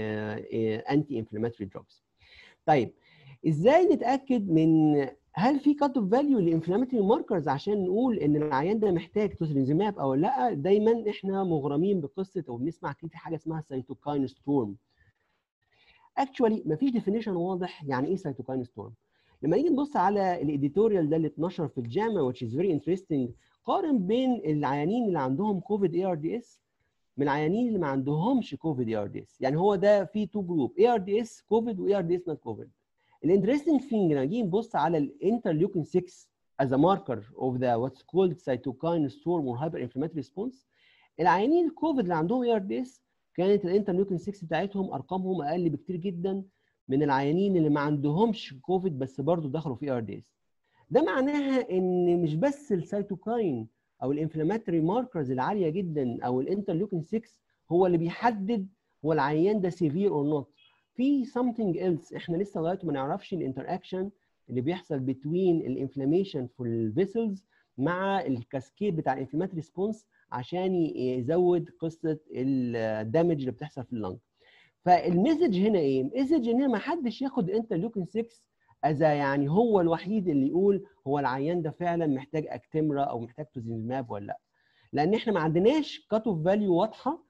انتي انفلاماتوري دراجز طيب ازاي نتاكد من هل في كات اوف فاليو للانفلاماتوري ماركرز عشان نقول ان العيان ده محتاج توسيلينزيماب او لا دايما احنا مغرمين بقصه او بنسمع كتير في حاجه اسمها سيتوكاين ستورم اكشوالي مفيش ديفينيشن واضح يعني ايه سيتوكاين ستورم لما نيجي نبص على الاديتوريال ده اللي اتنشر في الجامعه which is very interesting قارن بين العيانين اللي عندهم كوفيد اي ار دي اس من العيانين اللي ما عندهمش كوفيد اي ار دي اس يعني هو ده في تو جروب اي ار دي اس كوفيد واي ار دي اس نوت كوفيد الانترستنج ثينج لما نيجي نبص على الانترليوكين 6 as a marker of the what's called cytokine storm or hyperinflammatory response العيانين الكوفيد اللي عندهم اي ار دي اس كانت الانترليوكين 6 بتاعتهم ارقامهم اقل بكتير جدا من العيانين اللي ما عندهمش كوفيد بس برضه دخلوا في ار دي اس ده معناها ان مش بس السيتوكاين او الانفلاماتوري ماركرز العاليه جدا او الانترليوكين 6 هو اللي بيحدد هو العيان ده سيفير اور نوت في something else احنا لسه لغايه ما نعرفش الانتراكشن اللي بيحصل بين الانفلاميشن في الفيسلز مع الكاسكيد بتاع الانفلاماتوري ريسبونس عشان يزود قصه الدامج اللي بتحصل في اللنج فالمسج هنا ايه؟ المسج ان ما حدش ياخد انترليوكين 6 از يعني هو الوحيد اللي يقول هو العيان ده فعلا محتاج اكتمرا او محتاج توزينماب ولا لا لان احنا ما عندناش كات اوف فاليو واضحه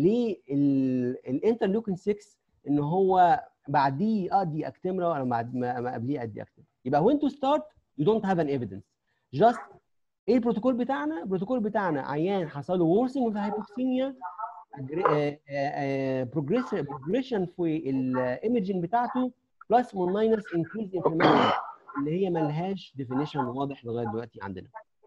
للانترليوكين 6 ان هو بعديه ادي اكتمرا ولا بعد ما قبليه ادي اكتمرا يبقى وين تو ستارت يو دونت هاف ان ايفيدنس جاست ايه البروتوكول بتاعنا؟ البروتوكول بتاعنا عيان حصل له وورسنج اوف هايبوكسيميا بروجريشن في الايمجنج بتاعته بلس وماينس انكريز انفلاميشن اللي هي ملهاش ديفينيشن واضح لغايه دلوقتي عندنا.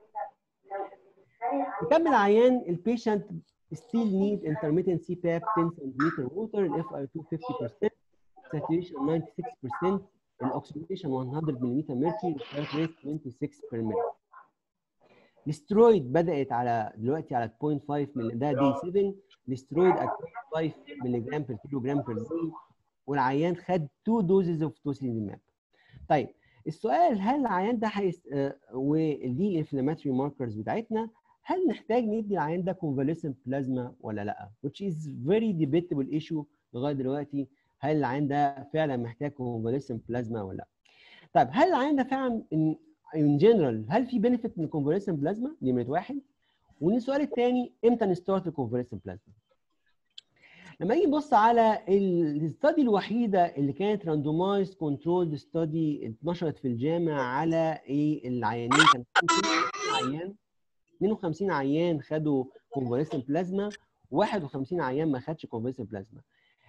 نكمل عيان البيشنت still need intermittent CPAP 10 cm water ال FiO2 50% saturation 96% الاكسجينيشن 100 ملم mercury heart rate 26 per minute. الاسترويد بدات على دلوقتي على 0.5 ملي ده دي 7 الاسترويد 5 ملي جرام بير كيلو جرام بير دي والعيان خد 2 دوزز اوف توسيليماب طيب السؤال هل العيان ده هيست... آه ودي الانفلاماتوري ماركرز بتاعتنا هل نحتاج ندي العيان ده كونفاليسنت بلازما ولا لا which is very debatable issue لغايه دلوقتي هل العيان ده فعلا محتاج كونفاليسنت بلازما ولا لا طيب هل العيان ده فعلا ان جنرال هل في بنفيت من الكونفاليسنت بلازما نمره واحد والسؤال الثاني امتى نستارت الكونفاليسنت بلازما لما نيجي نبص على الاستادي الوحيده اللي كانت راندومايز كنترول ستادي اتنشرت في الجامعه على ايه العيانين كان 52 عيان 52 عيان خدوا كونفاليسنت بلازما 51 عيان ما خدش كونفاليسنت بلازما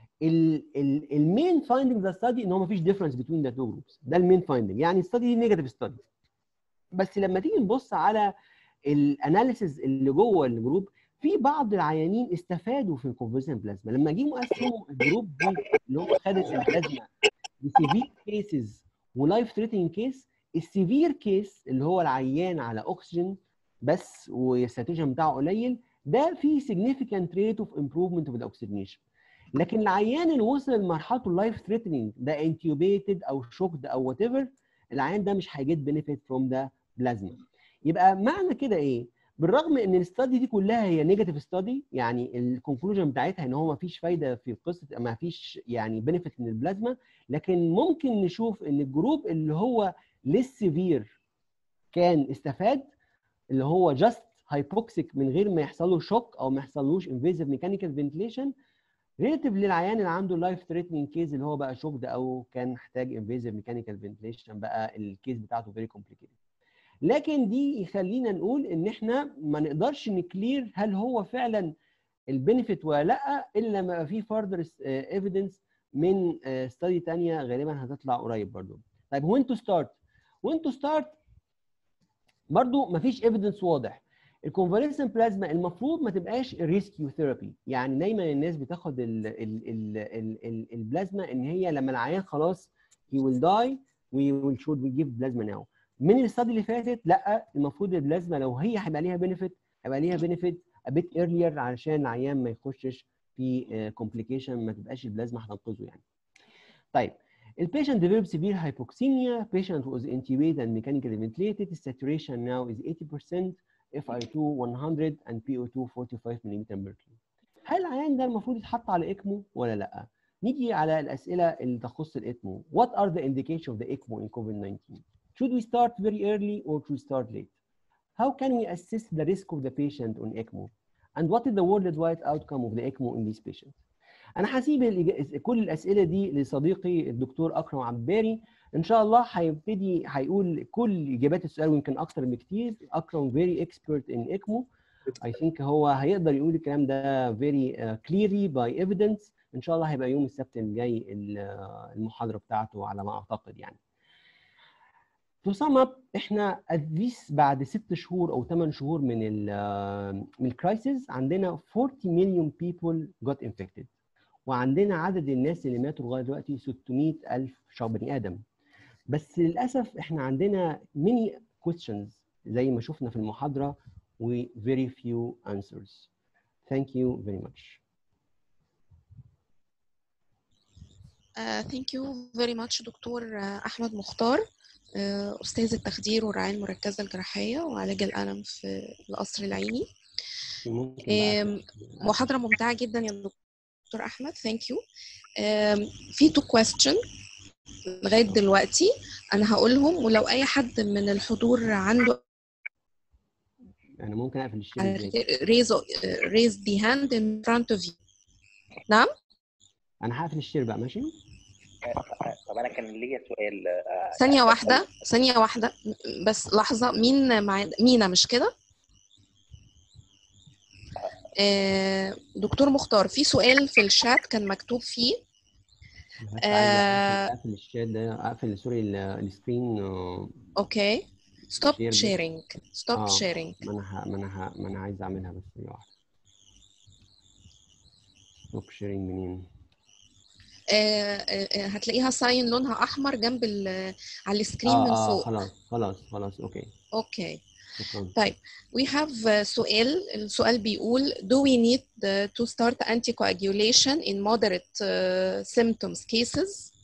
المين فايندنج ذا ستادي ان هو ما فيش ديفرنس بين ذا تو جروبس ده المين فايندنج يعني الستادي دي نيجاتيف ستادي بس لما تيجي نبص على الاناليسيز اللي جوه الجروب في بعض العيانين استفادوا في الكونفاليسنت بلازما لما جيهم قسموا الجروب دي اللي هم خدت البلازما لسيفير كيسز ولايف ثريتنج كيس السيفير كيس اللي هو العيان على اكسجين بس والساتوريشن بتاعه قليل ده في significant rate of improvement with oxygenation لكن العيان اللي وصل لمرحله اللايف ثريتنينج ده انتيوبيتد او شوكد او وات ايفر العيان ده مش هيجيت بنفيت فروم ذا بلازما يبقى معنى كده ايه بالرغم ان الاستادي دي كلها هي نيجاتيف ستادي يعني الكونكلوجن بتاعتها ان هو ما فيش فايده في قصه ما فيش يعني بنفيت من البلازما لكن ممكن نشوف ان الجروب اللي هو ليس سيفير كان استفاد اللي هو جاست هايبوكسيك من غير ما يحصل له شوك او ما يحصلوش انفيزيف ميكانيكال فنتليشن ريليتيف للعيان اللي عنده لايف ثريتنينج كيس اللي هو بقى شوكد او كان محتاج انفيزيف ميكانيكال فنتليشن بقى الكيس بتاعته فيري كومبليكيتد لكن دي يخلينا نقول ان احنا ما نقدرش نكلير هل هو فعلا البنفيت ولا لا الا لما يبقى في فاردر ايفيدنس من ستادي ثانيه غالبا هتطلع قريب برضو طيب وين تو ستارت وين تو ستارت برضو ما فيش ايفيدنس واضح الكونفاليسنت بلازما المفروض ما تبقاش ريسكيو ثيرابي يعني دايما الناس بتاخد ال ال ال ال ال البلازما ان هي لما العيان خلاص he will die we will should we give plasma now من الاستادي اللي فاتت لا المفروض البلازما لو هي هيبقى ليها بنفيت هيبقى ليها بنفيت a bit earlier علشان العيان ما يخشش في كومبليكيشن ما تبقاش البلازما هتنقذه يعني طيب البيشنت developed severe hypoxemia patient was intubated and mechanically ventilated the saturation now is 80% FI2 100 and PO2 45 ملم mercury هل العيان ده المفروض يتحط على اكمو ولا لا نيجي على الاسئله اللي تخص الاكمو what are the indications of the ECMO in COVID-19 should we start very early or should we start late how can we assess the risk of the patient on ECMO and what is the worldwide outcome of the ECMO in these patients انا هسيب كل الاسئله دي لصديقي الدكتور اكرم عباري ان شاء الله هيبتدي هيقول كل اجابات السؤال ويمكن اكتر بكتير اكرم فيري اكسبرت ان اكمو اي ثينك هو هيقدر يقول الكلام ده فيري كليرلي باي ايفيدنس ان شاء الله هيبقى يوم السبت الجاي المحاضره بتاعته على ما اعتقد يعني تو سم اب احنا اتليست بعد ست شهور او ثمان شهور من ال من الكرايسيس عندنا 40 مليون بيبول جوت انفكتد وعندنا عدد الناس اللي ماتوا لغايه دلوقتي 600 الف شعب بني ادم بس للاسف احنا عندنا many questions زي ما شفنا في المحاضره و very few answers thank you very much Uh, thank you very much دكتور احمد مختار uh, استاذ التخدير والرعايه المركزه الجراحيه وعلاج الالم في القصر العيني محاضره ممتعه جدا يا دكتور احمد ثانك يو في تو كويستشن لغايه دلوقتي انا هقولهم ولو اي حد من الحضور عنده انا ممكن اقفل الشير raise raise the hand in front of you نعم انا هقفل الشير بقى ماشي طب انا كان ليا سؤال ثانيه واحده ثانيه واحده بس لحظه مين مع مينا مش كده دكتور مختار في سؤال في الشات كان مكتوب فيه اقفل الشات ده اقفل سوري السكرين اوكي ستوب شيرنج ستوب شيرنج ما انا ما انا ما انا عايز اعملها بس ثانيه واحده ستوب شيرنج منين هتلاقيها ساين لونها احمر جنب على السكرين آه من آه فوق خلاص خلاص خلاص اوكي اوكي شكرا طيب we have سؤال السؤال بيقول do we need to start anticoagulation in moderate symptoms cases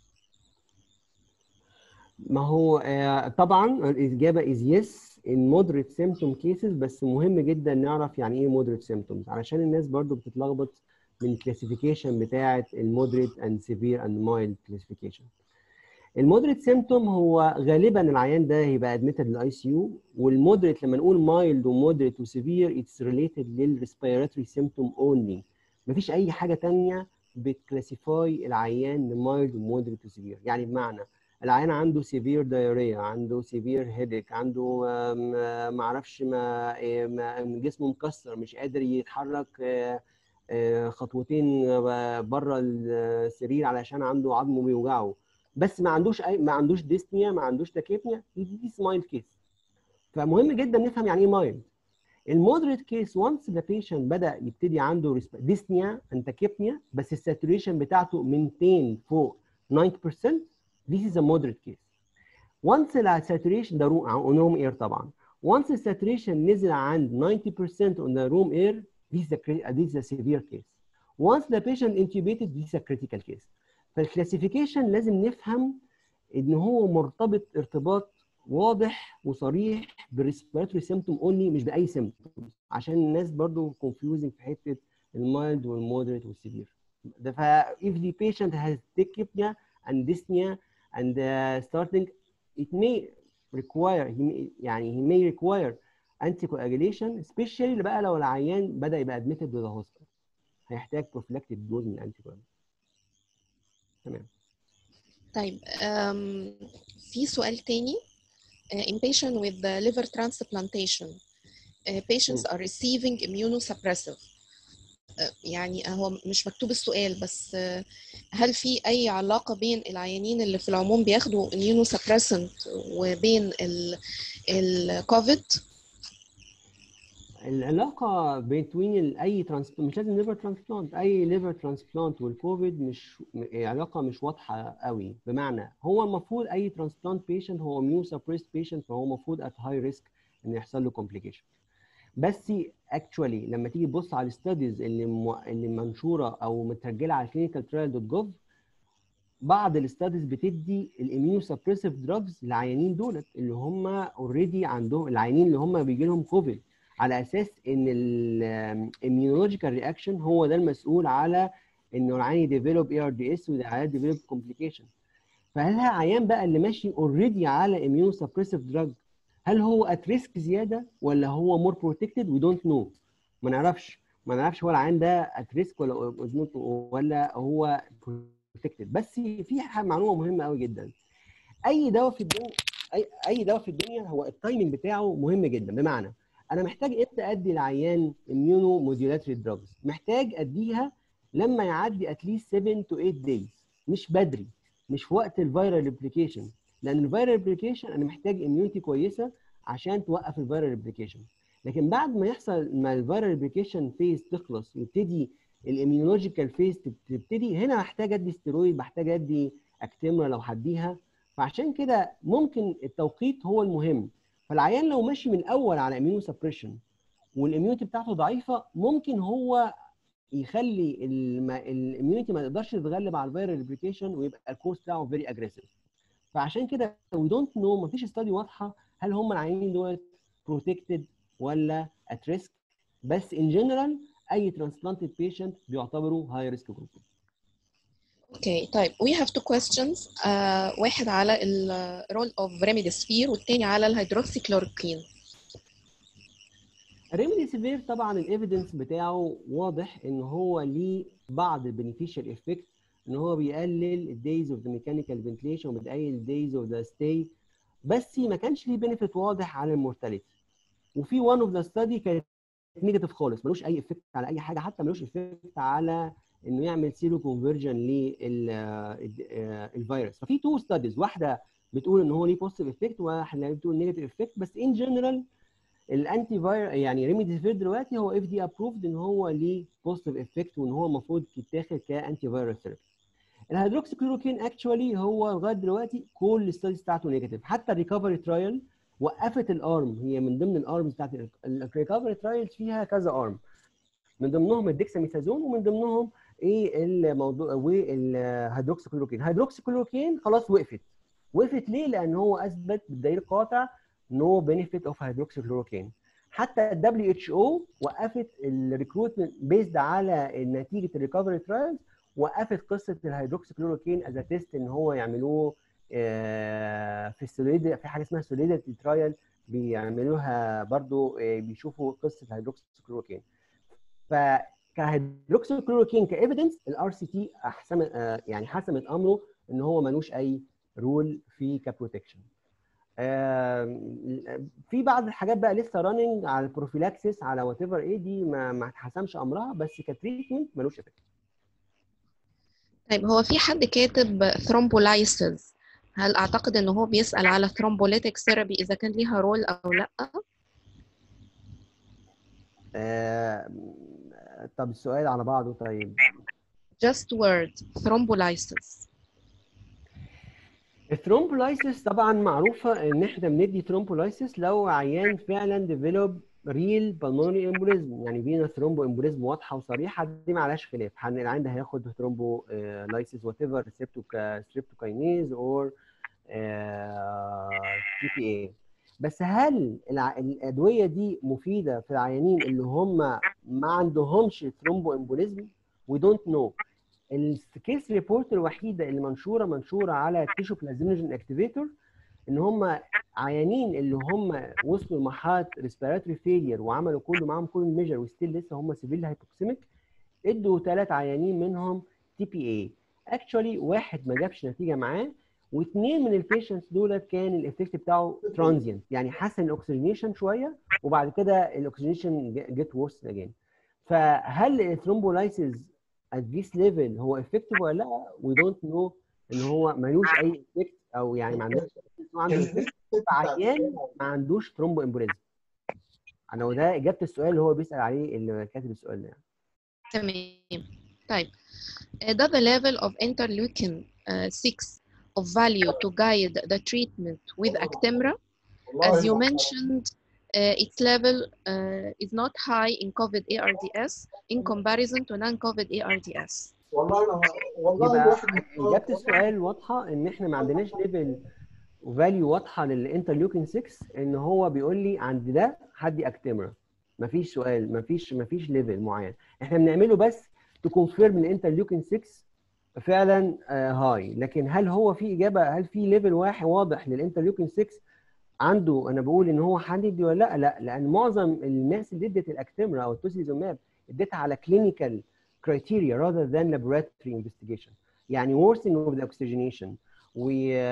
ما هو آه طبعا الاجابه is yes in moderate symptom cases بس مهم جدا نعرف يعني ايه moderate symptoms علشان الناس برضو بتتلخبط من الكلاسيفيكيشن بتاعه المودريت and severe and mild classification المودريت سيمتوم هو غالبا العيان ده هيبقى ادميتد للاي سي يو والمودريت لما نقول مايلد ومودريت وسيفير اتس ريليتد للريسبيراتوري سيمتوم اونلي مفيش اي حاجه ثانيه بتكلاسيفاي العيان لمايلد ومودريت وسيفير يعني بمعنى العيان عنده سيفير دايريا عنده سيفير هيدك عنده آم، ما اعرفش ما آه، ما- جسمه مكسر مش قادر يتحرك آه، آه، خطوتين بره السرير علشان عنده عظمه بيوجعه بس ما عندوش اي ما عندوش ديسنيا ما عندوش تاكيبنيا دي مايلد كيس فمهم جدا نفهم يعني ايه مايلد المودريت كيس وانس ذا بيشنت بدا يبتدي عنده ديسنيا انتاكيبنيا بس الساتوريشن بتاعته مينتين فوق 90% this is a moderate case once the saturation ده room on room air طبعا once the saturation نزل عند 90% on the room air this is a, cri- this is a severe case once the patient intubated this is a critical case فالكلاسيفيكيشن لازم نفهم ان هو مرتبط ارتباط واضح وصريح بالريسبيراتوري سيمتوم اونلي مش باي سيمتوم عشان الناس برضو confusing في حته المايلد والمودريت والسيفير ده ف if the patient has tachypnea and dyspnea and uh, starting it may require he may, يعني he may require anticoagulation especially بقى لو العيان بدا يبقى admitted to the hospital هيحتاج prophylactic dose من anticoagulation تمام طيب أم، في سؤال تاني Uh, in patient with the liver transplantation uh, patients are receiving immunosuppressive Uh, يعني هو مش مكتوب السؤال بس uh, هل في أي علاقة بين العيانين اللي في العموم بياخدوا immunosuppressant وبين ال- الكوفيد؟ العلاقه بين اي ترانس مش لازم ليفر ترانسبلانت اي ليفر ترانسبلانت والكوفيد مش م- علاقه مش واضحه قوي بمعنى هو المفروض اي ترانسبلانت بيشنت هو ميو سبريست بيشنت فهو المفروض ات هاي ريسك ان يحصل له كومبليكيشن بس اكشوالي لما تيجي تبص على الستاديز اللي م... اللي منشوره او متسجله على كلينيكال ترايل دوت جوف بعض الاستاديز بتدي الاميونو سبريسيف دراجز للعيانين دولت اللي هم اوريدي عندهم العيانين اللي هم بيجي لهم كوفيد على اساس ان الاميونولوجيكال رياكشن هو ده المسؤول على انه العيان يديفلوب اي ار دي اس والعيان ديفلوب كومبليكيشن فهل هذا عيان بقى اللي ماشي اوريدي على اميونو سبريسيف دراج هل هو ات ريسك زياده ولا هو مور بروتكتد وي دونت نو ما نعرفش ما نعرفش هو العيان ده ات ريسك ولا is not- ولا هو بروتكتد بس في ح- معلومه مهمه قوي جدا اي دواء في الدنيا اي اي دواء في الدنيا هو التايمنج بتاعه مهم جدا بمعنى انا محتاج امتى ادي العيان اميونو موديولاتري دراجز محتاج اديها لما يعدي اتليست 7 تو 8 دايز مش بدري مش في وقت الفيرال ريبليكيشن لان الفيرال ريبليكيشن انا محتاج اميونيتي كويسه عشان توقف الفيرال ريبليكيشن لكن بعد ما يحصل ما الفيرال ريبليكيشن فيز تخلص ويبتدي الاميونولوجيكال فيز تبتدي هنا محتاج ادي ستيرويد محتاج ادي اكتمرا لو هديها فعشان كده ممكن التوقيت هو المهم فالعيان لو ماشي من الاول على اميونو سبريشن والاميونيتي بتاعته ضعيفه ممكن هو يخلي الاميونيتي ما تقدرش تتغلب على الفيرال ريبليكيشن ويبقى الكورس بتاعه فيري اجريسيف فعشان كده وي دونت نو مفيش استادي واضحه هل هم العيانين دول بروتكتد ولا ات ريسك بس ان جنرال اي ترانسبلانتد بيشنت بيعتبروا هاي ريسك جروب اوكي طيب we have two questions uh, واحد على ال role of remdesivir والتاني على الهيدروكسيكلوروكين الريمديسيفير طبعا الايفيدنس بتاعه واضح ان هو ليه بعض البينيفيشال افكت ان هو بيقلل الدايز اوف ذا ميكانيكال فنتليشن وبتقلل الدايز اوف ذا ستاي بس ما كانش ليه بينيفيت واضح على المورتاليتي وفي وان اوف ذا ستادي كانت نيجاتيف خالص ملوش اي افكت على اي حاجه حتى ملوش افكت على انه يعمل سيرو كونفرجن للفيروس ففي تو ستاديز واحده بتقول ان هو ليه بوزيتيف افكت وواحده بتقول نيجاتيف افكت بس ان جنرال الانتي فاير يعني ريميديسيفير دلوقتي هو اف دي ابروفد ان هو ليه بوزيتيف افكت وان هو المفروض يتاخد كانتي فايروس ثيرابي الهيدروكسيكلوروكين اكشوالي هو لغايه دلوقتي كل الستاديز بتاعته نيجاتيف حتى الريكفري ترايل وقفت الارم هي من ضمن الارمز بتاعت الريكفري ترايلز فيها كذا ارم من ضمنهم الديكساميثازون ومن ضمنهم ايه الموضوع والهيدروكسيكلوروكين الهيدروكسيكلوروكين خلاص وقفت وقفت ليه لان هو اثبت بالدليل القاطع نو بينيفيت اوف هيدروكسيكلوروكين حتى الدبليو اتش او وقفت الريكروتمنت بيزد على نتيجه الريكفري ترايلز وقفت قصه الهيدروكسيكلوروكين از تيست ان هو يعملوه في السوليد في حاجه اسمها سوليديتي ترايل بيعملوها برضو بيشوفوا قصه الهيدروكسيكلوروكين فكان كهيدروكسيكلوروكين كايفيدنس الار سي تي احسن آه، يعني حسمت امره ان هو ملوش اي رول في كبروتكشن في بعض الحاجات بقى لسه راننج على البروفيلاكسيس على وات ايفر ايه دي ما ما اتحسمش امرها بس كتريتمنت ملوش افكت طيب هو في حد كاتب ثرومبولايسيس هل اعتقد ان هو بيسأل على ثرومبوليتيك ثيرابي اذا كان ليها رول او لا آه، طب السؤال على بعضه طيب just word thrombolysis الثرومبولايسيس طبعا معروفه ان احنا بندي ثرومبولايسيس لو عيان فعلا ديفلوب ريل بالمونري امبوليزم يعني فينا ثرومبو امبوليزم واضحه وصريحه دي ما عليهاش خلاف هن- العيان ده هياخد ثرومبو لايسيس وات ايفر ستريبتوكاينيز اور تي بي اي بس هل الع- الادويه دي مفيده في العيانين اللي هم ما عندهمش ثرومبو امبوليزم وي دونت نو الكيس ريبورت الوحيده اللي منشوره منشوره على تيشو بلازمينوجين اكتيفيتور ان هم عيانين اللي هم وصلوا لمرحله ريسبيراتوري فيلير وعملوا كله معاهم كل الميجر وستيل لسه هم سيفيل هايبوكسيميك ادوا ثلاث عيانين منهم تي بي اي اكشولي واحد ما جابش نتيجه معاه واثنين من البيشنتس دولت كان الايفكت بتاعه ترانزيانت يعني حسن الاكسجينيشن شويه وبعد كده الاكسجينيشن جيت ورس اجين فهل الثرومبولايسيس at this level هو effective ولا لا we don't know ان هو ملوش اي effect او يعني ما عندوش إنه عنده effect في عيان ما عندوش ثرومبو امبوليزم انا وده اجابه السؤال اللي هو بيسال عليه اللي كاتب السؤال ده يعني. تمام طيب uh, does the level of interleukin uh, 6 of value to guide the treatment with Actemra as you mentioned uh, its level uh, is not high in COVID ARDS in comparison to non-COVID ARDS والله انا والله يبقى الواحد اجابه السؤال واضحه ان احنا ما عندناش ليفل فاليو واضحه للانترليوكين 6 ان هو بيقول لي عند ده هدي اكتمرا مفيش سؤال مفيش مفيش ليفل معين احنا بنعمله بس تكونفيرم ان الانترليوكين 6 فعلا هاي لكن هل هو في اجابه هل في ليفل واحد واضح للانترليوكين 6 عنده انا بقول ان هو هندي ولا لا لا لان معظم الناس اللي ادت الاكتمرا او التوسيزوماب اديتها على كلينيكال criteria rather than laboratory investigation يعني worsening of the oxygenation و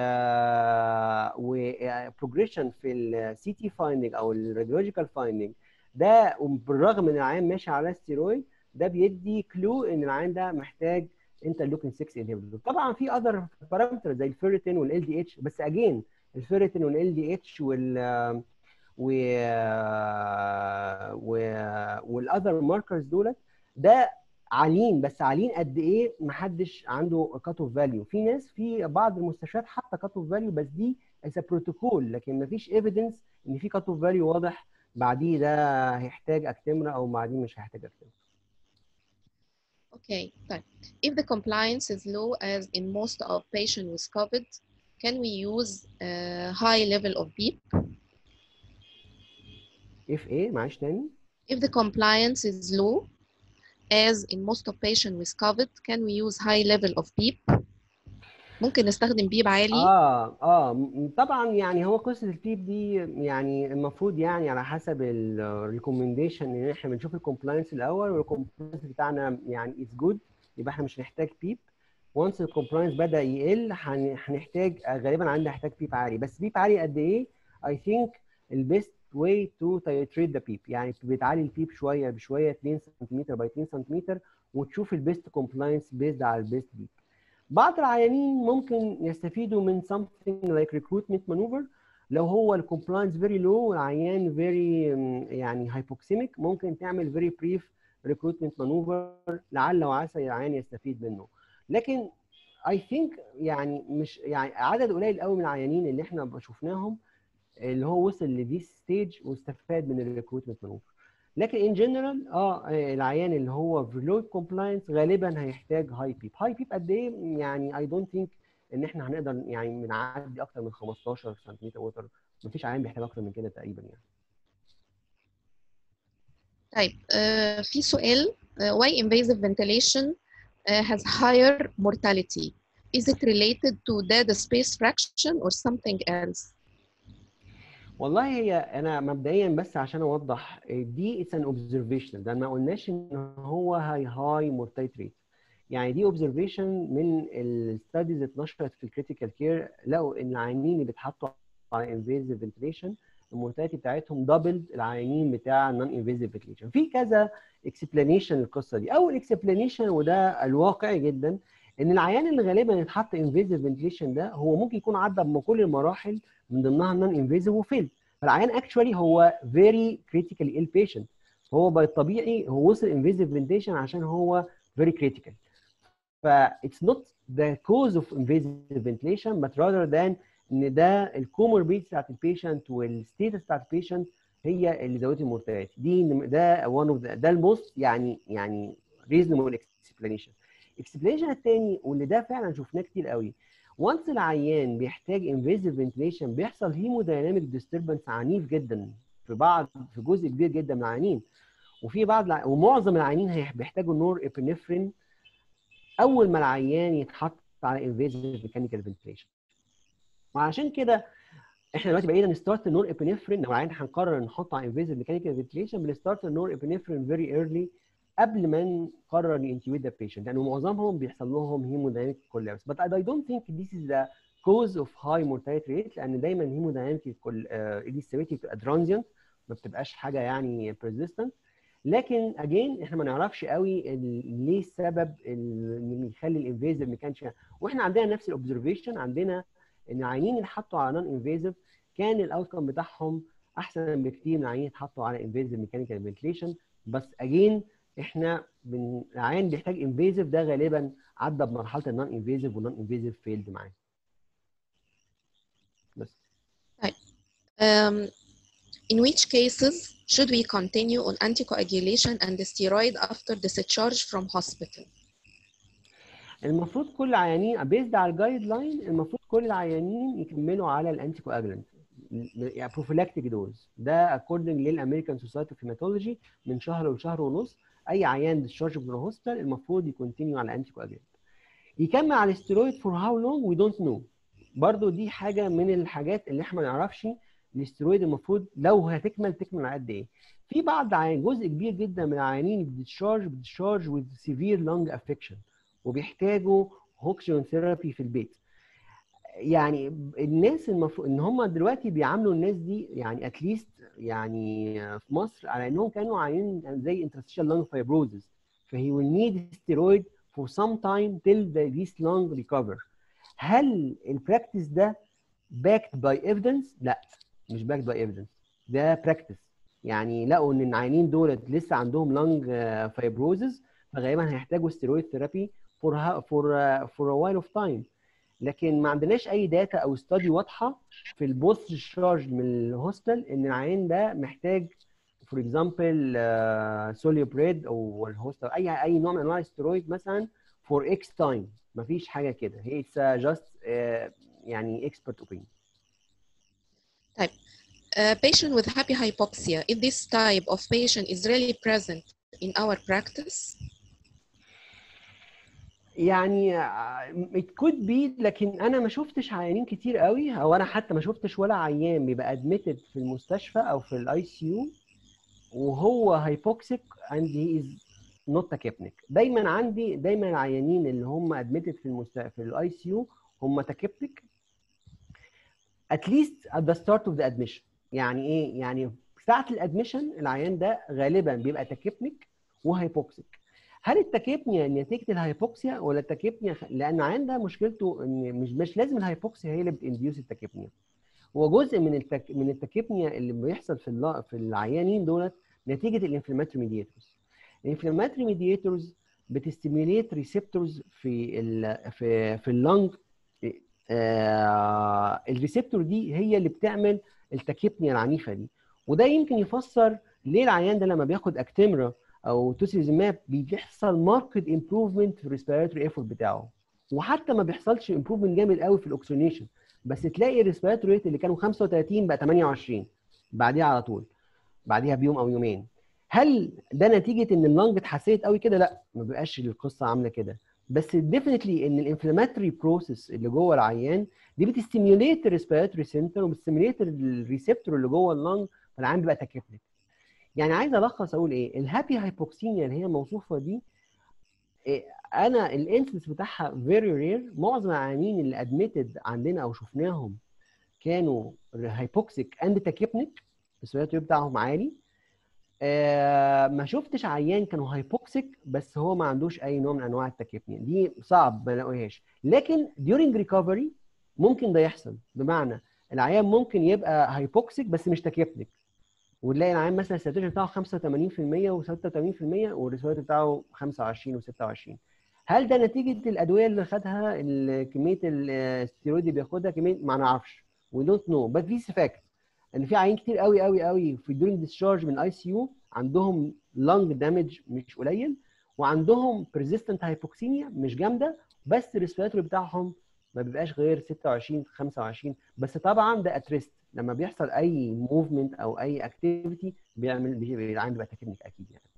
و progression في ال CT finding او ال radiological finding ده بالرغم ان العيان ماشي على ستيرويد ده بيدي كلو ان العيان ده محتاج انترلوكين 6 انهبيتور طبعا في اذر بارامتر زي الفيرتين والال دي اتش بس اجين الفيرتين والال دي اتش وال و و والاذر ماركرز دولت ده عاليين بس عاليين قد ايه محدش عنده كات اوف فاليو في ناس في بعض المستشفيات حاطه كات اوف فاليو بس دي از بروتوكول لكن مفيش ايفيدنس ان في كات اوف فاليو واضح بعديه ده هيحتاج اكتمرا او بعديه مش هيحتاج اكتمرا Okay, طيب. If the compliance is low as in most of patients with COVID, can we use a high level of PEEP? اف ايه معلش تاني If the compliance is low as in most of patients with COVID, can we use high level of PEEP? ممكن نستخدم بيب عالي اه اه م- طبعا يعني هو قصه البيب دي يعني المفروض يعني على حسب الريكومنديشن ان احنا بنشوف الكومبلاينس الاول والكومبلاينس بتاعنا يعني از جود يبقى احنا مش هنحتاج بيب وانس الكومبلاينس بدا يقل هن- هنحتاج غالبا عندنا هنحتاج بيب عالي بس بيب عالي قد ايه؟ اي ثينك البيست واي تو تايتريت ذا بيب يعني بتعلي البيب شويه بشويه 2 سنتيمتر باي 2 سنتيمتر وتشوف البيست كومبلاينس بيزد على البيست بيب بعض العيانين ممكن يستفيدوا من something like recruitment maneuver لو هو الكومبلاينس فيري لو والعيان فيري يعني هايبوكسيميك ممكن تعمل فيري بريف ريكروتمنت مانوفر لعل وعسى العيان يستفيد منه لكن اي ثينك يعني مش يعني عدد قليل قوي من العيانين اللي احنا شفناهم اللي هو وصل لدي ستيج واستفاد من الريكروتمنت مانوفر لكن ان جنرال اه العيان اللي هو في لو كومبلاينس غالبا هيحتاج هاي بيب هاي بيب قد ايه يعني اي دونت ثينك ان احنا هنقدر يعني بنعدي اكتر من 15 سنتيمتر ووتر مفيش عيان بيحتاج اكتر من كده تقريبا يعني طيب uh, في سؤال uh, why invasive ventilation uh, has higher mortality is it related to dead space fraction or something else والله هي انا مبدئيا بس عشان اوضح دي اتس ان اوبزرفيشن ده ما قلناش ان هو هاي هاي مورتاليتي ريت يعني دي اوبزرفيشن من الستاديز اتنشرت في الكريتيكال كير لقوا ان العيانين اللي بيتحطوا على انفيزيف فنتليشن المورتاليتي بتاعتهم دبل العيانين بتاع النون انفيزيف فنتليشن في كذا اكسبلانيشن للقصه دي اول اكسبلانيشن وده الواقعي جدا ان العيان اللي غالبا يتحط انفيزيف فنتليشن ده هو ممكن يكون عدى بكل المراحل من ضمنها النون انفيزيف وفيل فالعيان اكشولي هو فيري كريتيكالي ال بيشنت هو بالطبيعي هو وصل انفيزيف فنتيشن عشان هو فيري كريتيكال ف it's not the cause of invasive ventilation but rather than ان ده الكوموربيدز بتاعت البيشنت والستيتس بتاعت البيشنت هي اللي زودت المورتاليتي دي ده one of the ده الموست يعني يعني reasonable explanation الاكسبلانيشن الثاني واللي ده فعلا شفناه كتير قوي وانس العيان بيحتاج انفيزيف فنتيليشن بيحصل هيمودايناميك ديستربنس عنيف جدا في بعض في جزء كبير جدا من العيانين وفي بعض الع... ومعظم العيانين بيحتاجوا نور ابنفرين اول ما العيان يتحط على انفيزيف ميكانيكال فنتيليشن وعشان كده احنا دلوقتي بقينا نستارت النور ابنفرين لو العيان هنقرر نحطه على انفيزيف ميكانيكال فنتيليشن بنستارت النور ابنفرين فيري ايرلي قبل ما نقرر ننتويت ذا بيشنت لانه معظمهم بيحصل لهم هيمودايناميك كولابس but I don't think this is the cause of high mortality rate لان دايما الهيمودايناميك الستابيليتي بتبقى ترانزيانت ما بتبقاش حاجه يعني persistent لكن اجين احنا ما نعرفش قوي ليه السبب اللي يخلي الانفيزيف ما كانش واحنا عندنا نفس الاوبزرفيشن عندنا ان العيانين اللي حطوا على نون انفيزيف كان الاوتكم بتاعهم احسن بكتير من العيانين اللي حطوا على انفيزيف ميكانيكال فنتليشن بس اجين احنا من العيان بيحتاج انفيزيف ده غالبا عدى بمرحله النون انفيزيف والنون انفيزيف فيلد معاه بس طيب um, in which cases should we continue on anticoagulation and steroid after discharge from hospital المفروض كل العيانين بيزد على الجايد لاين المفروض كل العيانين يكملوا على الانتي كواجلانت يعني بروفيلاكتيك دوز ده اكوردنج للامريكان سوسايتي اوف هيماتولوجي من شهر لشهر ونص اي عيان ديسشارج من الهوسبيتال المفروض يكونتينيو على انتي كواجلانت يكمل على الستيرويد فور هاو لونج وي دونت نو برضو دي حاجه من الحاجات اللي احنا ما نعرفش الاسترويد المفروض لو هتكمل تكمل على قد ايه في بعض عيان جزء كبير جدا من العيانين بتشارج بتشارج وذ سيفير لونج افكشن وبيحتاجوا اوكسجين ثيرابي في البيت يعني الناس المفروض ان هم دلوقتي بيعاملوا الناس دي يعني اتليست يعني في مصر على انهم كانوا عيانين زي interstitial lung fibrosis فهي will need steroid for some time till the, this lung recover هل البراكتس ده backed by evidence؟ لا مش backed by evidence ده براكتس يعني لقوا ان العيانين دول لسه عندهم lung fibrosis فغالبا هيحتاجوا steroid therapy for for for a while of time لكن ما عندناش اي داتا او استادي واضحه في البوست شارج من الهوستل ان العيان ده محتاج فور اكزامبل سوليوبريد او الهوستل اي اي نوع من انواع السترويد مثلا فور اكس تايم ما فيش حاجه كده هي اتس جاست يعني اكسبرت اوبينيون طيب uh, patient with happy hypoxia if this type of patient is really present in our practice يعني it could be لكن انا ما شفتش عيانين كتير قوي او انا حتى ما شفتش ولا عيان بيبقى ادميتد في المستشفى او في الاي سي يو وهو هايبوكسيك and he is not tachypnic دايما عندي دايما العيانين اللي هم ادميتد في المست... في الاي سي يو هم tachypnic at least at the start of the admission يعني ايه يعني ساعه الادميشن العيان ده غالبا بيبقى تاكيبنيك وهايبوكسيك هل التاكيبنيا نتيجه الهايبوكسيا ولا التاكيبنيا خ... لان العيان ده مشكلته ان مش مش لازم الهايبوكسيا هي اللي بتنديوس التاكيبنيا هو جزء من التك... من التاكيبنيا اللي بيحصل في الل... في العيانين دولت نتيجه الانفلاماتوري ميدياتورز الانفلاماتوري ميدياتورز بتستيميوليت ريسبتورز في ال... في في اللنج آه الريسبتور دي هي اللي بتعمل التاكيبنيا العنيفه دي وده يمكن يفسر ليه العيان ده لما بياخد اكتمرا او توسيزماب بيحصل ماركت امبروفمنت في الريسبيراتوري ايفورت بتاعه وحتى ما بيحصلش امبروفمنت جامد قوي في الاكسجينيشن بس تلاقي الريسبيراتوري ريت اللي كانوا 35 بقى 28 بعديها على طول بعديها بيوم او يومين هل ده نتيجه ان اللنج اتحسنت قوي كده لا ما بيبقاش القصه عامله كده بس ديفينتلي ان الانفلاماتوري بروسيس اللي جوه العيان دي بتستيميوليت الريسبيراتوري سنتر وبتستيميوليت الريسبتور اللي جوه اللنج فالعيان بيبقى تكيفلك يعني عايز الخص اقول ايه الهابي هايبوكسيميا اللي هي موصوفه دي إيه انا الانسنس بتاعها فيري رير معظم العيانين اللي ادميتد عندنا او شفناهم كانوا هايبوكسيك اند تاكيبنيك الريسبيراتوري بتاعهم عالي آه ما شفتش عيان كانوا هايبوكسيك بس هو ما عندوش اي نوع من انواع التكيبنيا دي صعب ما نلاقيهاش لكن during recovery ممكن ده يحصل بمعنى العيان ممكن يبقى هايبوكسيك بس مش تكيبنيك ونلاقي العيان مثلا الساتوريشن بتاعه 85% و86% والريسبيراتوري بتاعه 25 و26 هل ده نتيجه الادويه اللي خدها كميه الستيرويد اللي بياخدها كميه ما نعرفش وي دونت نو بس ذيس فاكت ان في عيان كتير قوي قوي قوي في دورينج ديسشارج من الاي سي يو عندهم لانج دامج مش قليل وعندهم بيرزيستنت هايبوكسيميا مش جامده بس الريسبيراتوري بتاعهم ما بيبقاش غير 26 25 بس طبعا ده اتريست لما بيحصل اي موفمنت او اي اكتيفيتي بيعمل العيان بيبقى تكنيك اكيد يعني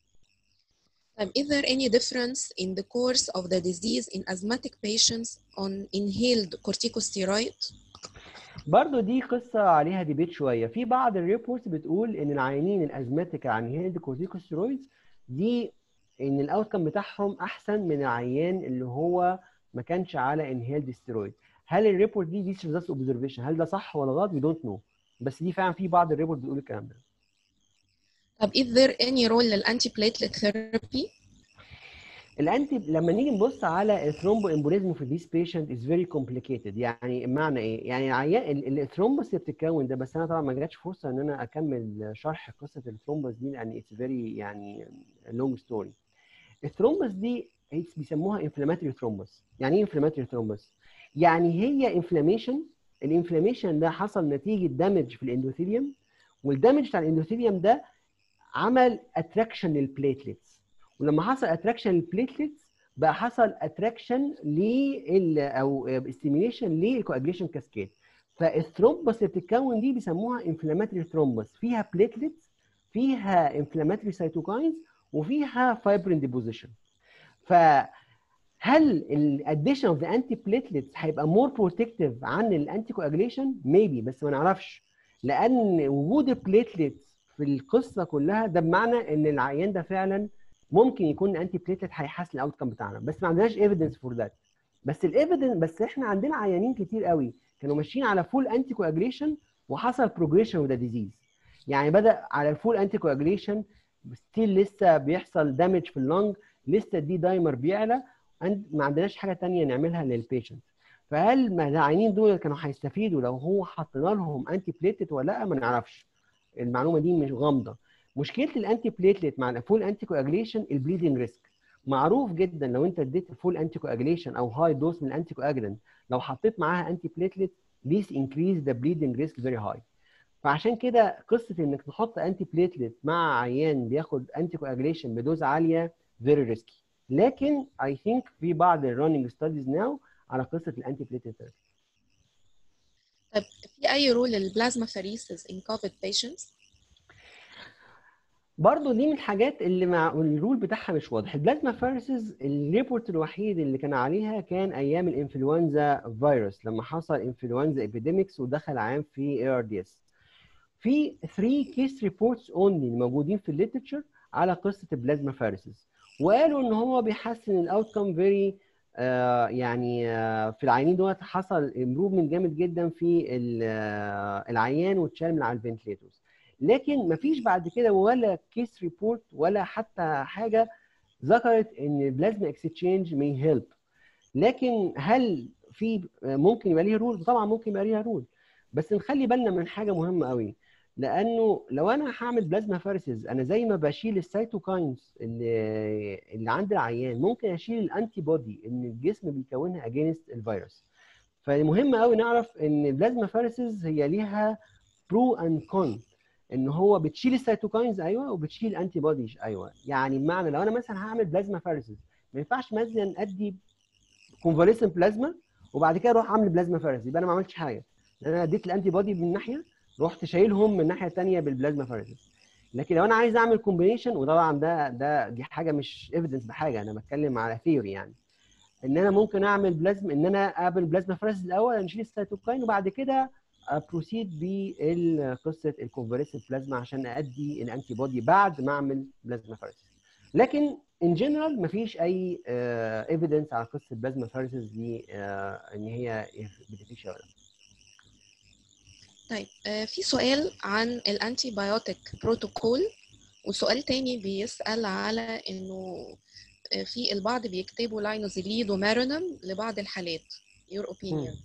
Um, is there any difference in the course of the disease in asthmatic patients on inhaled corticosteroid? برضه دي قصه عليها ديبيت شويه في بعض الريبورتس بتقول ان العيانين الازماتيك عن هيلد كورتيكوستيرويدز دي ان الاوتكم بتاعهم احسن من العيان اللي هو ما كانش على انهيلد ستيرويد هل الريبورت دي دي جاست اوبزرفيشن هل ده صح ولا غلط وي دونت نو بس دي فعلا في بعض الريبورت بتقول الكلام ده طب is there any role للانتي بليتلت ثيرابي؟ الانتي لما نيجي نبص على الثرومبو امبوليزم في ذيس بيشنت از فيري كومبليكيتد يعني بمعنى ايه؟ يعني العيان الثرومبوس اللي بتتكون ده بس انا طبعا ما جاتش فرصه ان انا اكمل شرح قصه الثرومبوس دي لان اتس فيري يعني لونج ستوري الثرومبوس دي بيسموها انفلاماتوري ثرومبوس يعني ايه انفلاماتوري ثرومبوس؟ يعني هي انفلاميشن الانفلاميشن ده حصل نتيجه دامج في الاندوثيليوم والدامج بتاع الاندوثيليوم ده عمل اتراكشن للبليتلتس ولما حصل اتراكشن للبليتلتس بقى حصل اتراكشن لل او ستيميليشن للكواجليشن كاسكيد فالثرومبس اللي بتتكون دي بيسموها انفلاماتوري ثرومبس فيها بليتلتس فيها انفلاماتوري سيتوكاينز وفيها فايبرين ديبوزيشن فهل الاديشن اوف ذا انتي بليتلتس هيبقى مور بروتكتيف عن الانتي كواجليشن ميبي بس ما نعرفش لان وجود البليتلتس في القصه كلها ده بمعنى ان العيان ده فعلا ممكن يكون انتي بليتلت هيحسن الاوت كم بتاعنا بس ما عندناش ايفيدنس فور ذات بس الايفيدنس بس احنا عندنا عيانين كتير قوي كانوا ماشيين على فول انتي كواجليشن وحصل بروجريشن وذا ديزيز يعني بدا على الفول انتي كواجليشن ستيل لسه بيحصل دامج في اللنج لسه الدي دايمر بيعلى ما عندناش حاجه ثانيه نعملها للبيشنت فهل ما العيانين دول كانوا هيستفيدوا لو هو حطينا لهم انتي بليتلت ولا لا ما نعرفش المعلومه دي مش غامضه مشكله الانتي بليتلت مع الفول انتي كواجليشن البليدنج ريسك معروف جدا لو انت اديت فول انتي كواجليشن او هاي دوز من الانتي كواجلنت لو حطيت معاها انتي بليتلت this increase the bleeding risk very high فعشان كده قصه انك نحط انتي بليتلت مع عيان بياخد انتي كواجليشن بدوز عاليه very risky لكن I think في بعض الرننج ستاديز ناو على قصه الانتي بليتلت ثيرابي طب في اي رول للبلازما فريسز in COVID patients؟ برضه دي من الحاجات اللي مع الرول بتاعها مش واضح البلازما فيروسز الريبورت الوحيد اللي كان عليها كان ايام الانفلونزا فيروس لما حصل انفلونزا ابيديميكس ودخل عام في اي ار دي اس في 3 كيس ريبورتس اونلي موجودين في الليترشر على قصه البلازما فيروسز وقالوا ان هو بيحسن الاوت كم فيري يعني uh, في العيانين دول حصل امبروفمنت جامد جدا في uh, العيان واتشال من على الفنتليتورز لكن مفيش بعد كده ولا كيس ريبورت ولا حتى حاجه ذكرت ان البلازما اكسشينج مي هيلب لكن هل في ممكن يبقى ليها رول طبعا ممكن يبقى ليها رول بس نخلي بالنا من حاجه مهمه قوي لانه لو انا هعمل بلازما فيرسز انا زي ما بشيل السيتوكاينز اللي اللي عند العيان ممكن اشيل الانتي بودي ان الجسم بيكونها اجينست الفيروس فمهم قوي نعرف ان البلازما فيرسز هي ليها برو اند كون ان هو بتشيل السيتوكاينز ايوه وبتشيل انتي بوديز ايوه يعني بمعنى لو انا مثلا هعمل بلازما فيرسز ما ينفعش مثلا ادي كونفاليسنت بلازما وبعد كده اروح اعمل بلازما فيرسز يبقى انا ما عملتش حاجه انا اديت الانتي بودي من ناحيه رحت شايلهم من الناحيه الثانيه بالبلازما فيرسز لكن لو انا عايز اعمل كومبينيشن وطبعا ده ده دي حاجه مش ايفيدنس بحاجه انا بتكلم على ثيوري يعني ان انا ممكن اعمل بلازما ان انا اعمل بلازما فريز الاول نشيل السيتوكاين وبعد كده بروسيد بقصه الكونفرسيف بلازما عشان ادي الانتي بودي بعد ما اعمل بلازما فريز لكن ان جنرال مفيش اي ايفيدنس على قصه بلازما فريسز دي آه، ان هي بتفيش ولا لا. طيب آه، في سؤال عن الانتي بايوتيك بروتوكول وسؤال تاني بيسأل على انه آه، في البعض بيكتبوا لاينوزيليد ومارينم لبعض الحالات your opinion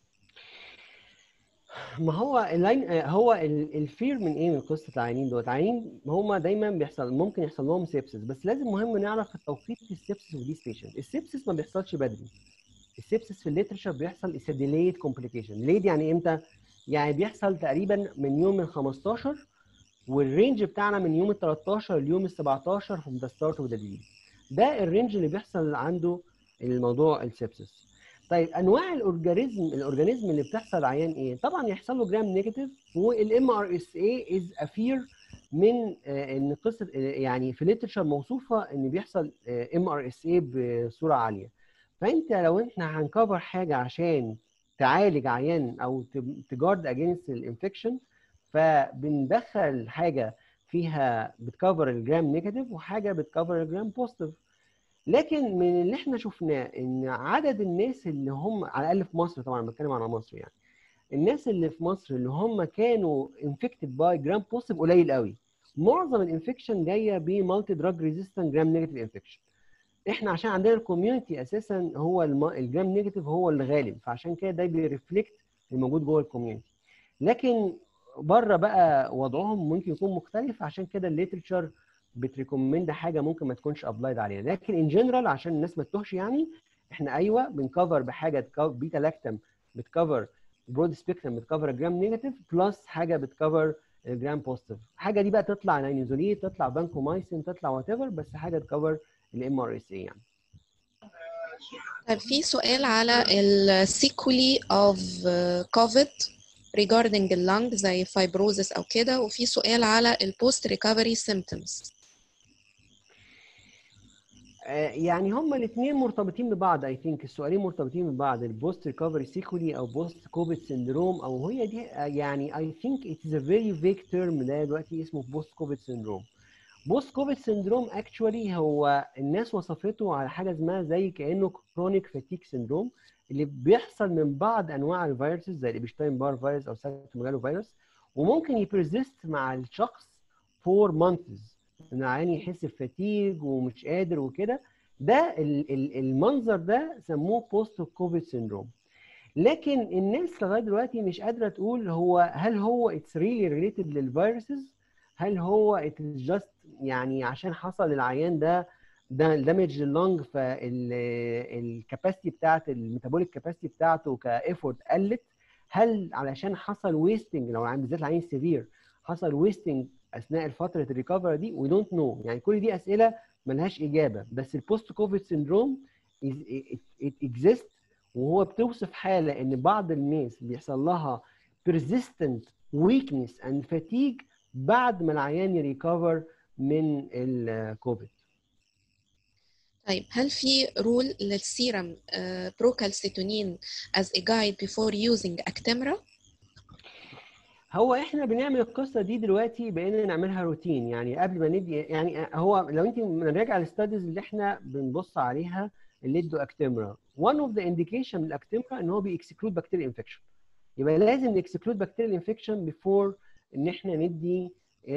ما هو اللاين آه، هو ال- الفير من ايه من قصه العيانين دول العيانين هم دايما بيحصل ممكن يحصل لهم سيبسس بس لازم مهم نعرف توقيت السيبسس ودي بيشنت السيبسس ما بيحصلش بدري السيبسس في الليترشر بيحصل is a delayed complication delayed يعني امتى يعني بيحصل تقريبا من يوم ال 15 والرينج بتاعنا من يوم ال 13 ليوم ال 17 from the start of the disease ده الرينج اللي بيحصل عنده الموضوع السيبسس طيب انواع الاورجانيزم الاورجانيزم اللي بتحصل عيان ايه طبعا يحصل له جرام نيجاتيف والام ار اس اي از افير من آه، ان قصه آه، يعني في الليترشر موصوفه ان بيحصل ام ار اس اي بصوره عاليه فانت لو احنا هنكفر حاجه عشان تعالج عيان او تجارد اجينست الانفكشن فبندخل حاجه فيها بتكفر الجرام نيجاتيف وحاجه بتكفر الجرام بوزيتيف لكن من اللي احنا شفناه ان عدد الناس اللي هم على الاقل في مصر طبعا بتكلم على مصر يعني الناس اللي في مصر اللي هم كانوا انفكتد باي جرام بوزيتيف قليل قوي معظم الانفكشن جايه بمالتي دراج ريزيستنت جرام نيجاتيف انفكشن احنا عشان عندنا الكوميونتي اساسا هو الم- الجرام نيجاتيف هو اللي غالب فعشان كده ده بيرفلكت الموجود جوه الكوميونتي لكن بره بقى وضعهم ممكن يكون مختلف عشان كده الليترشر بتريكومند حاجه ممكن ما تكونش ابلايد عليها لكن ان جنرال عشان الناس ما تتوهش يعني احنا ايوه بنكفر بحاجه تكو- بيتا لاكتم بتكفر برود سبيكترم بتكفر الجرام نيجاتيف بلس حاجه بتكفر الجرام بوزيتيف الحاجه دي بقى تطلع ناينيزوليت تطلع بانكومايسين تطلع وات ايفر بس حاجه تكفر الام ار اس اي يعني طيب في سؤال على السيكولي اوف كوفيد regarding اللنج زي فايبروزس او كده وفي سؤال على البوست ريكفري symptoms آه، يعني هما الاثنين مرتبطين ببعض اي ثينك السؤالين مرتبطين ببعض البوست ريكفري سيكولي او بوست كوفيد سيندروم او هي دي آه، يعني اي ثينك اتس ا فيري فيك تيرم ده دلوقتي اسمه بوست كوفيد سيندروم بوست كوفيد سيندروم اكشوالي هو الناس وصفته على حاجه اسمها زي كانه كرونيك فاتيك سيندروم اللي بيحصل من بعض انواع الفيروسز زي الابشتاين بار فيروس او سايتوميجالو فيروس وممكن يبرزست مع الشخص فور مانثز ان العيان يحس بفتيج ومش قادر وكده ده ال- ال- المنظر ده سموه بوست كوفيد سيندروم لكن الناس لغايه دلوقتي مش قادره تقول هو هل هو اتس ريلي ريليتد للفيروسز هل هو ات جاست يعني عشان حصل العيان ده ده دامج لللنج فالكاباسيتي بتاعت الميتابوليك كاباسيتي بتاعته كايفورت قلت هل علشان حصل ويستنج لو العيان بالذات العيان سيفير حصل ويستنج اثناء فتره الريكفري دي وي دونت نو يعني كل دي اسئله ملهاش اجابه بس البوست كوفيد سيندروم اكزيست وهو بتوصف حاله ان بعض الناس بيحصل لها persistent weakness and fatigue بعد ما العيان يريكفر من الكوفيد طيب هل في رول للسيرم بروكالسيتونين as a guide before using Actemra؟ هو احنا بنعمل القصه دي دلوقتي بقينا نعملها روتين يعني قبل ما ندي يعني هو لو انت نراجع الستاديز اللي احنا بنبص عليها اللي ادوا اكتمرا one of the indication من الاكتمرا ان هو بيكسكلود بكتيريا انفكشن يبقى لازم نكسكلود بكتيريا انفكشن بيفور ان احنا ندي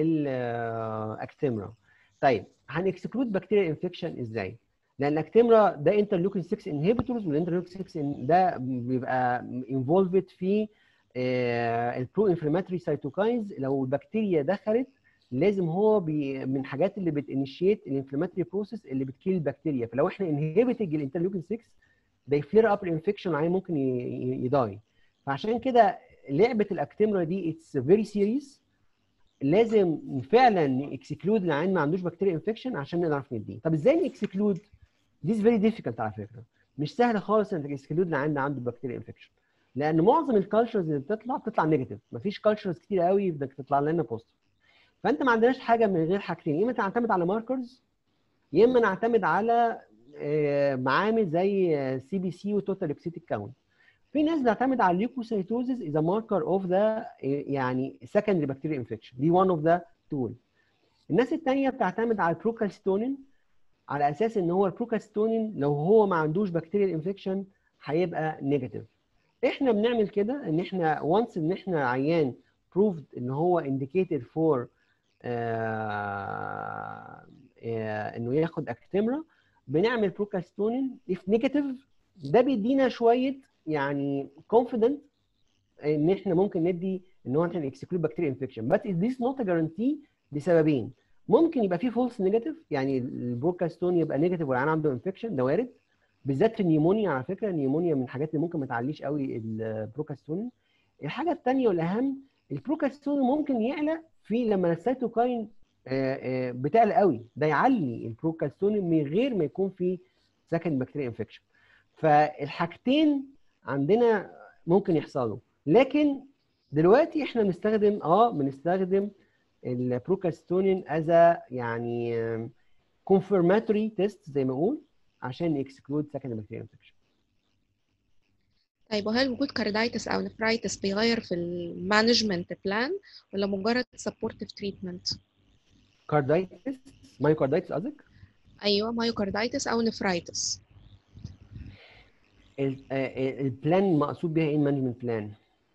الاكتمرا طيب هنكسكلود بكتيريا انفكشن ازاي؟ لان الاكتمرا ده انترلوكين 6 انهبيتورز والانترلوكين 6 ده بيبقى انفولفد في البرو انفلاماتوري سايتوكاينز لو البكتيريا دخلت لازم هو بي من الحاجات اللي بتنشيت الانفلاماتوري بروسيس اللي بتكيل البكتيريا فلو احنا انهبيتنج الانترلوكين 6 ده يفلير اب الانفكشن العيان ممكن يداي فعشان كده لعبه الاكتمرا دي اتس فيري سيريس لازم فعلا نكسكلود العيان ما عندوش بكتيريا انفكشن عشان نعرف نديه طب ازاي نكسكلود دي فيري ديفيكلت على فكره مش سهل خالص انك تكسكلود العيان ده عنده بكتيريا انفكشن لان معظم الكالتشرز اللي بتطلع بتطلع نيجاتيف مفيش كالتشرز كتير قوي بدك تطلع لنا بوزيتيف فانت ما عندناش حاجه من غير حاجتين يا اما تعتمد على ماركرز يا اما نعتمد على آه، معامل زي سي بي سي وتوتال ليكوسيتيك كاونت في ناس بتعتمد على الليوكوسيتوزيس از ماركر اوف ذا يعني secondary bacterial infection دي one of the tool الناس التانية بتعتمد على البروكالستونين على اساس ان هو البروكالستونين لو هو ما عندوش بكتيريال انفكشن هيبقى نيجاتيف احنا بنعمل كده ان احنا وانس ان احنا عيان proved ان هو indicated for آه آه انه ياخد اكتمرا بنعمل بروكالستونين if negative ده بيدينا شويه يعني confident ان احنا ممكن ندي ان هو احنا اكسكلود بكتيريا انفكشن بس is this not a guarantee لسببين ممكن يبقى فيه فولس نيجاتيف يعني البروكاستون يبقى نيجاتيف والعيان عنده انفكشن ده وارد بالذات في النيمونيا على فكره النيمونيا من الحاجات اللي ممكن ما تعليش قوي البروكاستون الحاجه الثانيه والاهم البروكاستون ممكن يعلى في لما السيتوكاين آه، آه، بتعلى قوي ده يعلي البروكاستون من غير ما يكون في سكند بكتيريا انفكشن فالحاجتين عندنا ممكن يحصلوا لكن دلوقتي احنا بنستخدم اه بنستخدم البروكاستونين از يعني كونفirmatory تيست زي ما اقول عشان اكسكلود سكند بكتيريا انفكشن طيب وهل وجود كاردايتس او نفرايتس بيغير في المانجمنت بلان ولا مجرد سبورتيف تريتمنت كاردايتس مايوكاردايتس قصدك؟ ايوه مايوكاردايتس او نفرايتس ال- آه، البلان مقصود بيها ايه المانجمنت بلان؟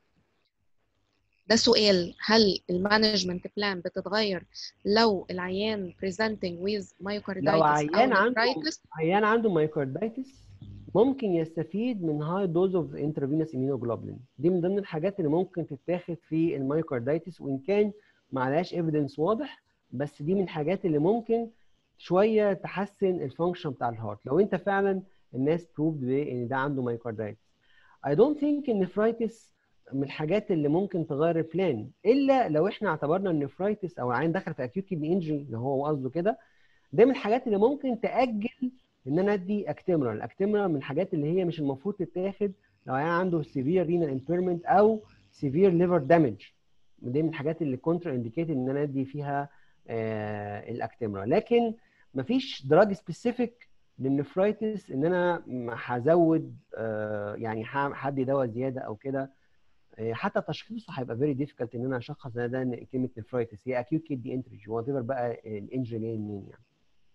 ده سؤال هل المانجمنت بلان بتتغير لو العيان presenting with myocarditis لو عيان او عنده nephritis عيان عنده مايوكاردايتس ممكن يستفيد من هاي دوز اوف انترفينوس اميونوجلوبولين دي من ضمن الحاجات اللي ممكن تتاخد في المايوكاردايتس وان كان ما عليهاش ايفيدنس واضح بس دي من الحاجات اللي ممكن شويه تحسن الفانكشن بتاع الهارت لو انت فعلا الناس بروفد ان ده عنده مايوكاردايتس I don't think النفرايتس من الحاجات اللي ممكن تغير البلان الا لو احنا اعتبرنا النفرايتس او العين دخل في اكيوت كيدني انجري اللي هو قصده كده ده من الحاجات اللي ممكن تاجل ان انا ادي اكتمرا الاكتمرا من الحاجات اللي هي مش المفروض تتاخد لو عيان عنده سيفير رينال امبيرمنت او سيفير ليفر دامج دي من الحاجات اللي كونترا انديكيتد ان انا ادي فيها آه الاكتمرا لكن مفيش دراج سبيسيفيك للنفرايتس ان انا م- هزود آه يعني ه- هدي دواء زياده او كده آه، حتى تشخيصه هيبقى فيري ديفيكالت ان انا اشخص ان ده كلمه نفرايتس هي اكيوت كيدني انترج وات ايفر بقى الانجري جاي منين يعني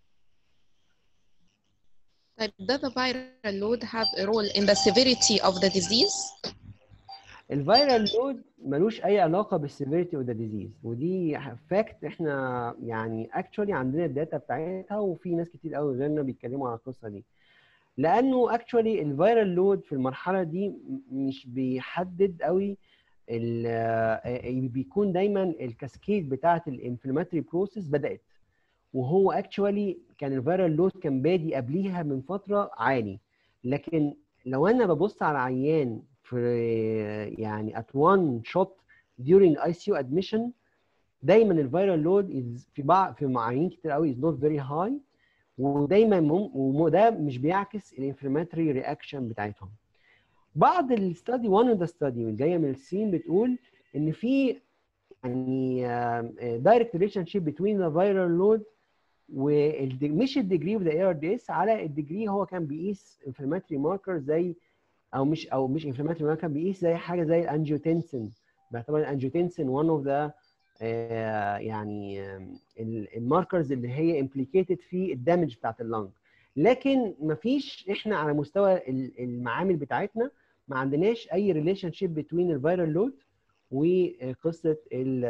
طيب does the viral load have a role in the severity of the disease الفيرال لود ملوش اي علاقه بالسيفيريتي اوف ذا ديزيز ودي فاكت احنا يعني اكشولي عندنا الداتا بتاعتها وفي ناس كتير قوي غيرنا بيتكلموا على القصه دي لانه اكشولي الفيرال لود في المرحله دي م- مش بيحدد قوي ال- آه، بيكون دايما الكاسكيد بتاعه الانفلاماتوري بروسيس بدات وهو اكشولي كان الفيرال لود كان بادي قبليها من فتره عالي لكن لو انا ببص على عيان في يعني at one shot during ICU admission دايما الفيرال لود في بعض في معايير كتير قوي is not very high ودايما مم وده مش بيعكس الانفلاماتوري رياكشن بتاعتهم بعض الستادي one of the study اللي جايه من الصين بتقول ان في يعني دايركت ريليشن شيب between the viral load ومش الديجري اوف ذا اي ار دي اس على الديجري هو كان بيقيس انفلاماتوري ماركر زي او مش او مش انفلاماتوري ماركر بيقيس زي حاجه زي الانجيوتنسين باعتبار الانجيوتنسين one of the آه، يعني الماركرز اللي هي امبليكيتد في الدامج بتاعت اللنج لكن مفيش احنا على مستوى ال- المعامل بتاعتنا ما عندناش اي ريليشن شيب بين الفيرال لود وقصه ال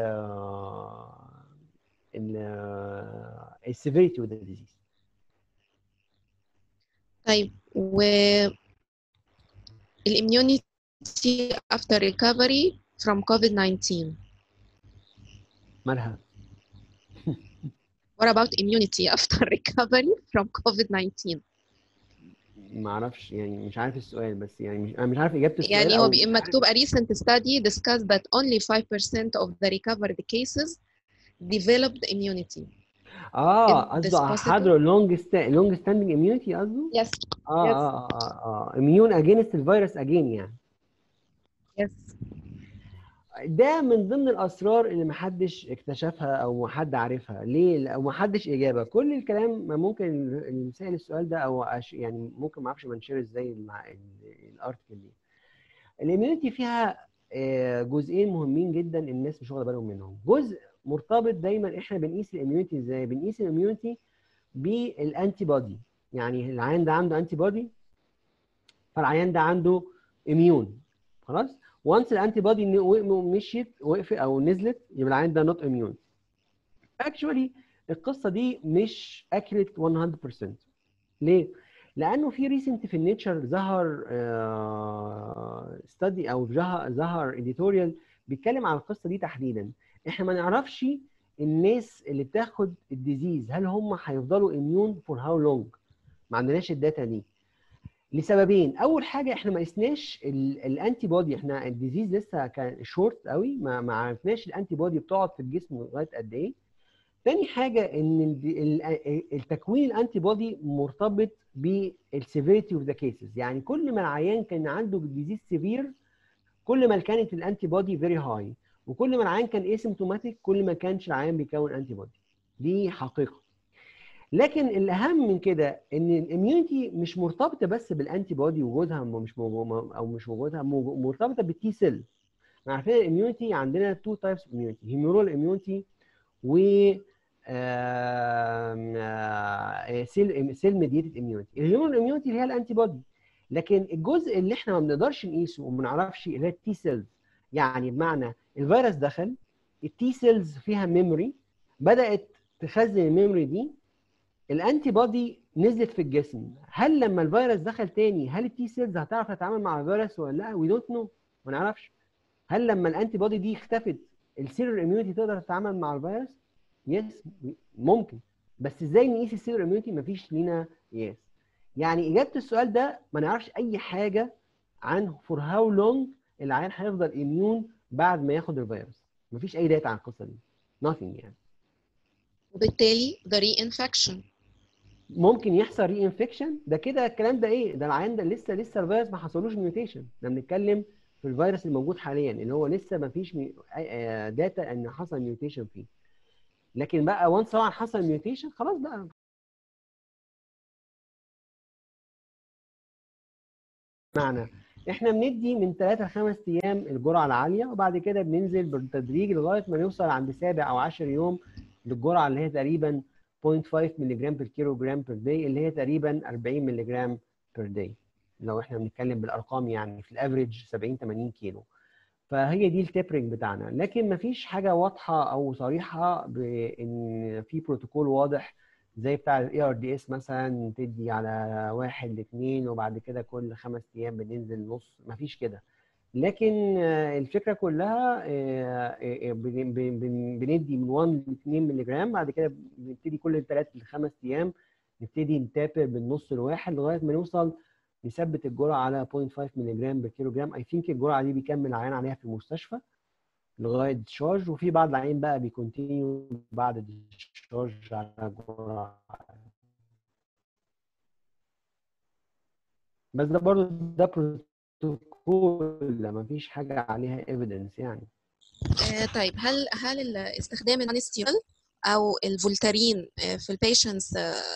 ال السيفيريتي اوف ذا ديزيز طيب و الاميونيتي after recovery from COVID-19 مالها what about immunity after recovery from COVID-19 ما اعرفش يعني مش عارف السؤال بس يعني مش انا مش عارف اجابه السؤال يعني أو هو مش بي- عارف- مكتوب a recent study discussed that only 5% of the recovered cases developed immunity اه Is this قصده possible? حضروا لونج لونج ستاندنج اميونيتي قصده yes اه Yes. اه اه اه اميون اجينست الفيروس اجين يعني yes ده من ضمن الاسرار اللي محدش اكتشفها او حد عارفها ليه او محدش اجابه كل الكلام ما ممكن اللي سال السؤال ده او أش- يعني ممكن ما اعرفش منشر ازاي مع الارتكل دي الاميونيتي فيها آه، جزئين مهمين جدا الناس مش واخده بالهم منهم جزء مرتبط دايما احنا بنقيس الاميونيتي ازاي بنقيس الاميونيتي بالانتي بودي يعني العيان ده عنده انتي بودي فالعيان ده عنده اميون خلاص وانس الانتي بودي مشيت وقفت او نزلت يبقى العيان ده نوت اميون اكشولي القصه دي مش اكيوريت 100% ليه؟ لانه في ريسنت في النيتشر ظهر ستادي او ظهر ظهر اديتوريال بيتكلم عن القصه دي تحديدا احنا ما نعرفش الناس اللي بتاخد الديزيز هل هم هيفضلوا اميون فور هاو لونج ما عندناش الداتا دي لسببين اول حاجه احنا ما قسناش الانتي بودي احنا الديزيز لسه كان شورت قوي ما ما عرفناش الانتي بودي بتقعد في الجسم لغايه قد ايه تاني حاجه ان ال- ال- التكوين الانتي بودي مرتبط بالسيفيريتي اوف ذا كيسز يعني كل ما العيان كان عنده ديزيز سيفير كل ما كانت الانتي بودي فيري هاي وكل ما العيان كان اسيمتوماتيك كل ما كانش العيان بيكون انتي بودي دي حقيقه لكن الاهم من كده ان الاميونيتي مش مرتبطه بس بالانتي بودي وجودها مش موجود او مش وجودها موجود- مرتبطه بالتي سيل احنا عارفين الاميونيتي عندنا تو تايبس اميونيتي هيمورال اميونيتي و سيل سيل ميديتد اميونيتي الهيومن اميونيتي اللي هي الانتي بودي لكن الجزء اللي احنا ما بنقدرش نقيسه وما نعرفش اللي هي التي سيلز يعني بمعنى الفيروس دخل التي سيلز فيها ميموري بدات تخزن الميموري دي الانتي بودي نزلت في الجسم هل لما الفيروس دخل تاني هل التي سيلز هتعرف تتعامل مع الفيروس ولا لا وي دونت نو ما نعرفش هل لما الانتي بودي دي اختفت السيلر اميونيتي تقدر تتعامل مع الفيروس يس ممكن بس ازاي نقيس السيلر اميونيتي مفيش لينا قياس يعني اجابه السؤال ده ما نعرفش اي حاجه عن فور هاو لونج العيان هيفضل اميون بعد ما ياخد الفيروس مفيش اي داتا عن القصه دي nothing يعني وبالتالي the reinfection ممكن يحصل ري انفكشن ده كده الكلام ده ايه ده العيان ده لسه لسه الفيروس ما حصلوش ميوتيشن احنا بنتكلم في الفيروس الموجود حاليا اللي هو لسه ما فيش مي... آه، داتا ان حصل ميوتيشن فيه لكن بقى وانس طبعا حصل ميوتيشن خلاص بقى معنى احنا بندي من 3 ل 5 ايام الجرعه العاليه وبعد كده بننزل بالتدريج لغايه ما نوصل عند سابع او 10 يوم للجرعه اللي هي تقريبا 0.5 مللي جرام بير كيلو جرام بير داي اللي هي تقريبا 40 مللي جرام بير داي لو احنا بنتكلم بالارقام يعني في الافريج 70 80 كيلو فهي دي التيبرنج بتاعنا لكن ما فيش حاجه واضحه او صريحه بان في بروتوكول واضح زي بتاع الاي ار دي اس مثلا تدي على واحد لاثنين وبعد كده كل خمس ايام بننزل نص ما فيش كده لكن آه، الفكره كلها آه، آه، بن- بن- بن- بندي من 1 ل 2 مللي جرام بعد كده بنبتدي كل 3 ل 5 ايام نبتدي نتابع بالنص الواحد لغايه ما نوصل نثبت الجرعه على 0.5 مللي جرام بالكيلو جرام اي ثينك الجرعه دي بيكمل العيان عليها في المستشفى لغايه ديشارج وفي بعض العيان بقى بيكونتينيو بعد ديشارج على جرعه بس ده برضه ده بروتوكول ما فيش حاجه عليها ايفيدنس يعني آه، طيب هل هل ال- استخدام الانستيول او الفولتارين آه، في البيشنتس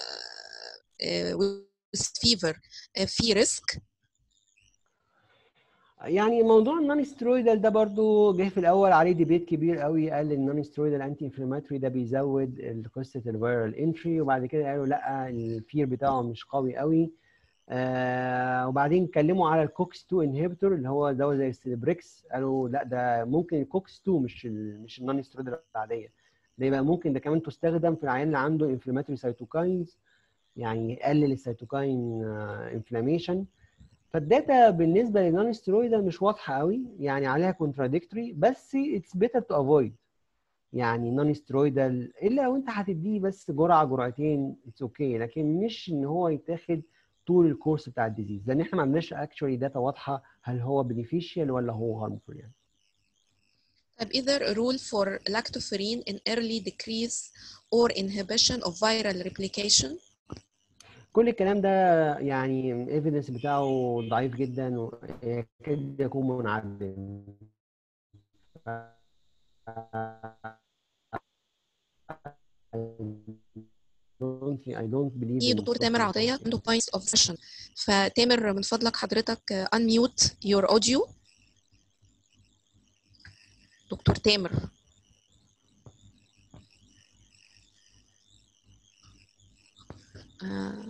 فيفر في ريسك يعني موضوع النون سترويدال ده برضو جه في الاول عليه ديبيت كبير قوي قال النون سترويدال انتي انفلاماتوري ده بيزود قصه الفيرال انتري وبعد كده قالوا لا الفير بتاعه مش قوي قوي آه وبعدين اتكلموا على الكوكس 2 انهبيتور اللي هو ده زي السيلبريكس قالوا لا ده ممكن الكوكس 2 مش ال مش النون سترويدال العاديه ده يبقى ممكن ده كمان تستخدم في العيان اللي عنده انفلاماتوري سيتوكاينز يعني يقلل السيتوكاين انفلاميشن فالداتا بالنسبه للنون ستيرويدال مش واضحه قوي يعني عليها كونتراديكتوري بس اتس بيتر تو افويد يعني نون ستيرويدال الا لو انت هتديه بس جرعه جرعتين اتس اوكي okay. لكن مش ان هو يتاخد طول الكورس بتاع الديزيز لان احنا ما عندناش اكشولي داتا واضحه هل هو بينيفيشال ولا هو هارمفول يعني طيب either a rule for lactoferrin in early decrease or inhibition of viral replication كل الكلام ده يعني الايفيدنس بتاعه ضعيف جدا ويكاد يكون منعدم don't I don't believe في in دكتور تامر social عطية media. عنده points of session فتامر من فضلك حضرتك unmute your audio دكتور تامر آه.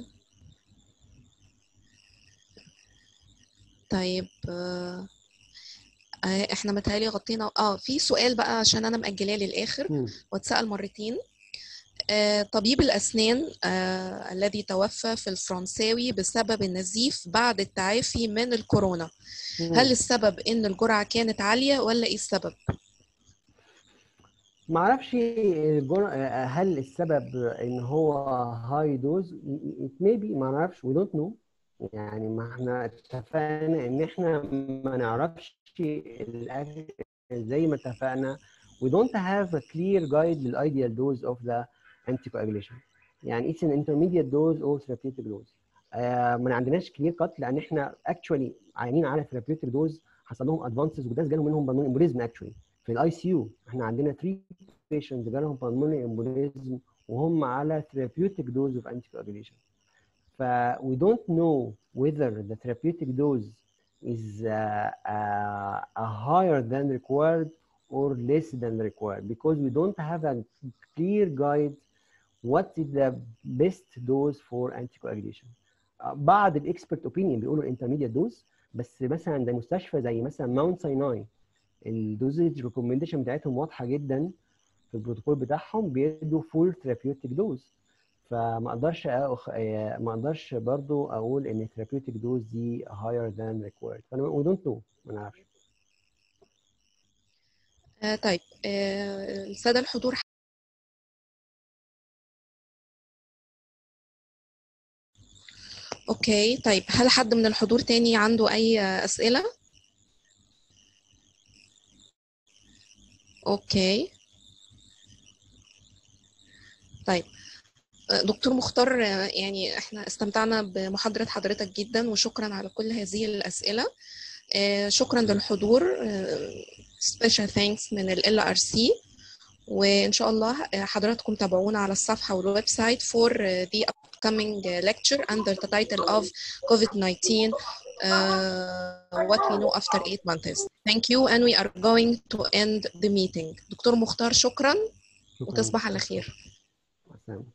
طيب آه. آه، احنا متهيألي غطينا اه في سؤال بقى عشان انا مأجلاه للآخر مم. واتسأل مرتين آه، طبيب الأسنان آه، الذي توفى في الفرنساوي بسبب النزيف بعد التعافي من الكورونا هل السبب إن الجرعة كانت عالية ولا إيه السبب؟ ما اعرفش الجرعة هل السبب ان هو هاي دوز it may be ما اعرفش we don't know يعني ما احنا اتفقنا ان احنا ما نعرفش الأكل زي ما اتفقنا we don't have a clear guide للايديال dose of the anticoagulation يعني it's an intermediate dose or therapeutic dose آه ما عندناش clear cut لان احنا actually عيانين على therapeutic dose حصل لهم advances وناس جالهم منهم بالمون امبوليزم actually في الاي سي يو احنا عندنا 3 patients جالهم pulmonary embolism وهم على therapeutic dose of anticoagulation ف we don't know whether the therapeutic dose is uh, uh, uh, higher than required or less than required because we don't have a clear guide what is the best dose for anticoagulation. Uh, بعض الاكسبرت اوبينيون بيقولوا الانترميديت دوز بس مثلا ده مستشفى زي مثلا ماونت سايناي الدوزج ريكومنديشن بتاعتهم واضحه جدا في البروتوكول بتاعهم بيدوا فول ثيرابيوتيك دوز فما اقدرش أخ... آه، ما اقدرش برضو اقول ان الثيرابيوتيك دوز دي higher than required فانا we don't know ما نعرفش آه طيب آه السادة الحضور اوكي طيب هل حد من الحضور تاني عنده اي اسئلة اوكي طيب آه، دكتور مختار آه، يعني احنا استمتعنا بمحاضرة حضرتك جدا وشكرا على كل هذه الأسئلة آه، شكرا للحضور آه، special thanks من ال LRC وإن شاء الله آه، حضراتكم تابعونا على الصفحة والويب سايت for uh, the upcoming uh, lecture under the title of COVID-19 uh, what we know after eight months. Thank you and we are going to end the meeting. دكتور مختار شكرا شكرا وتصبح على خير. مع السلامة.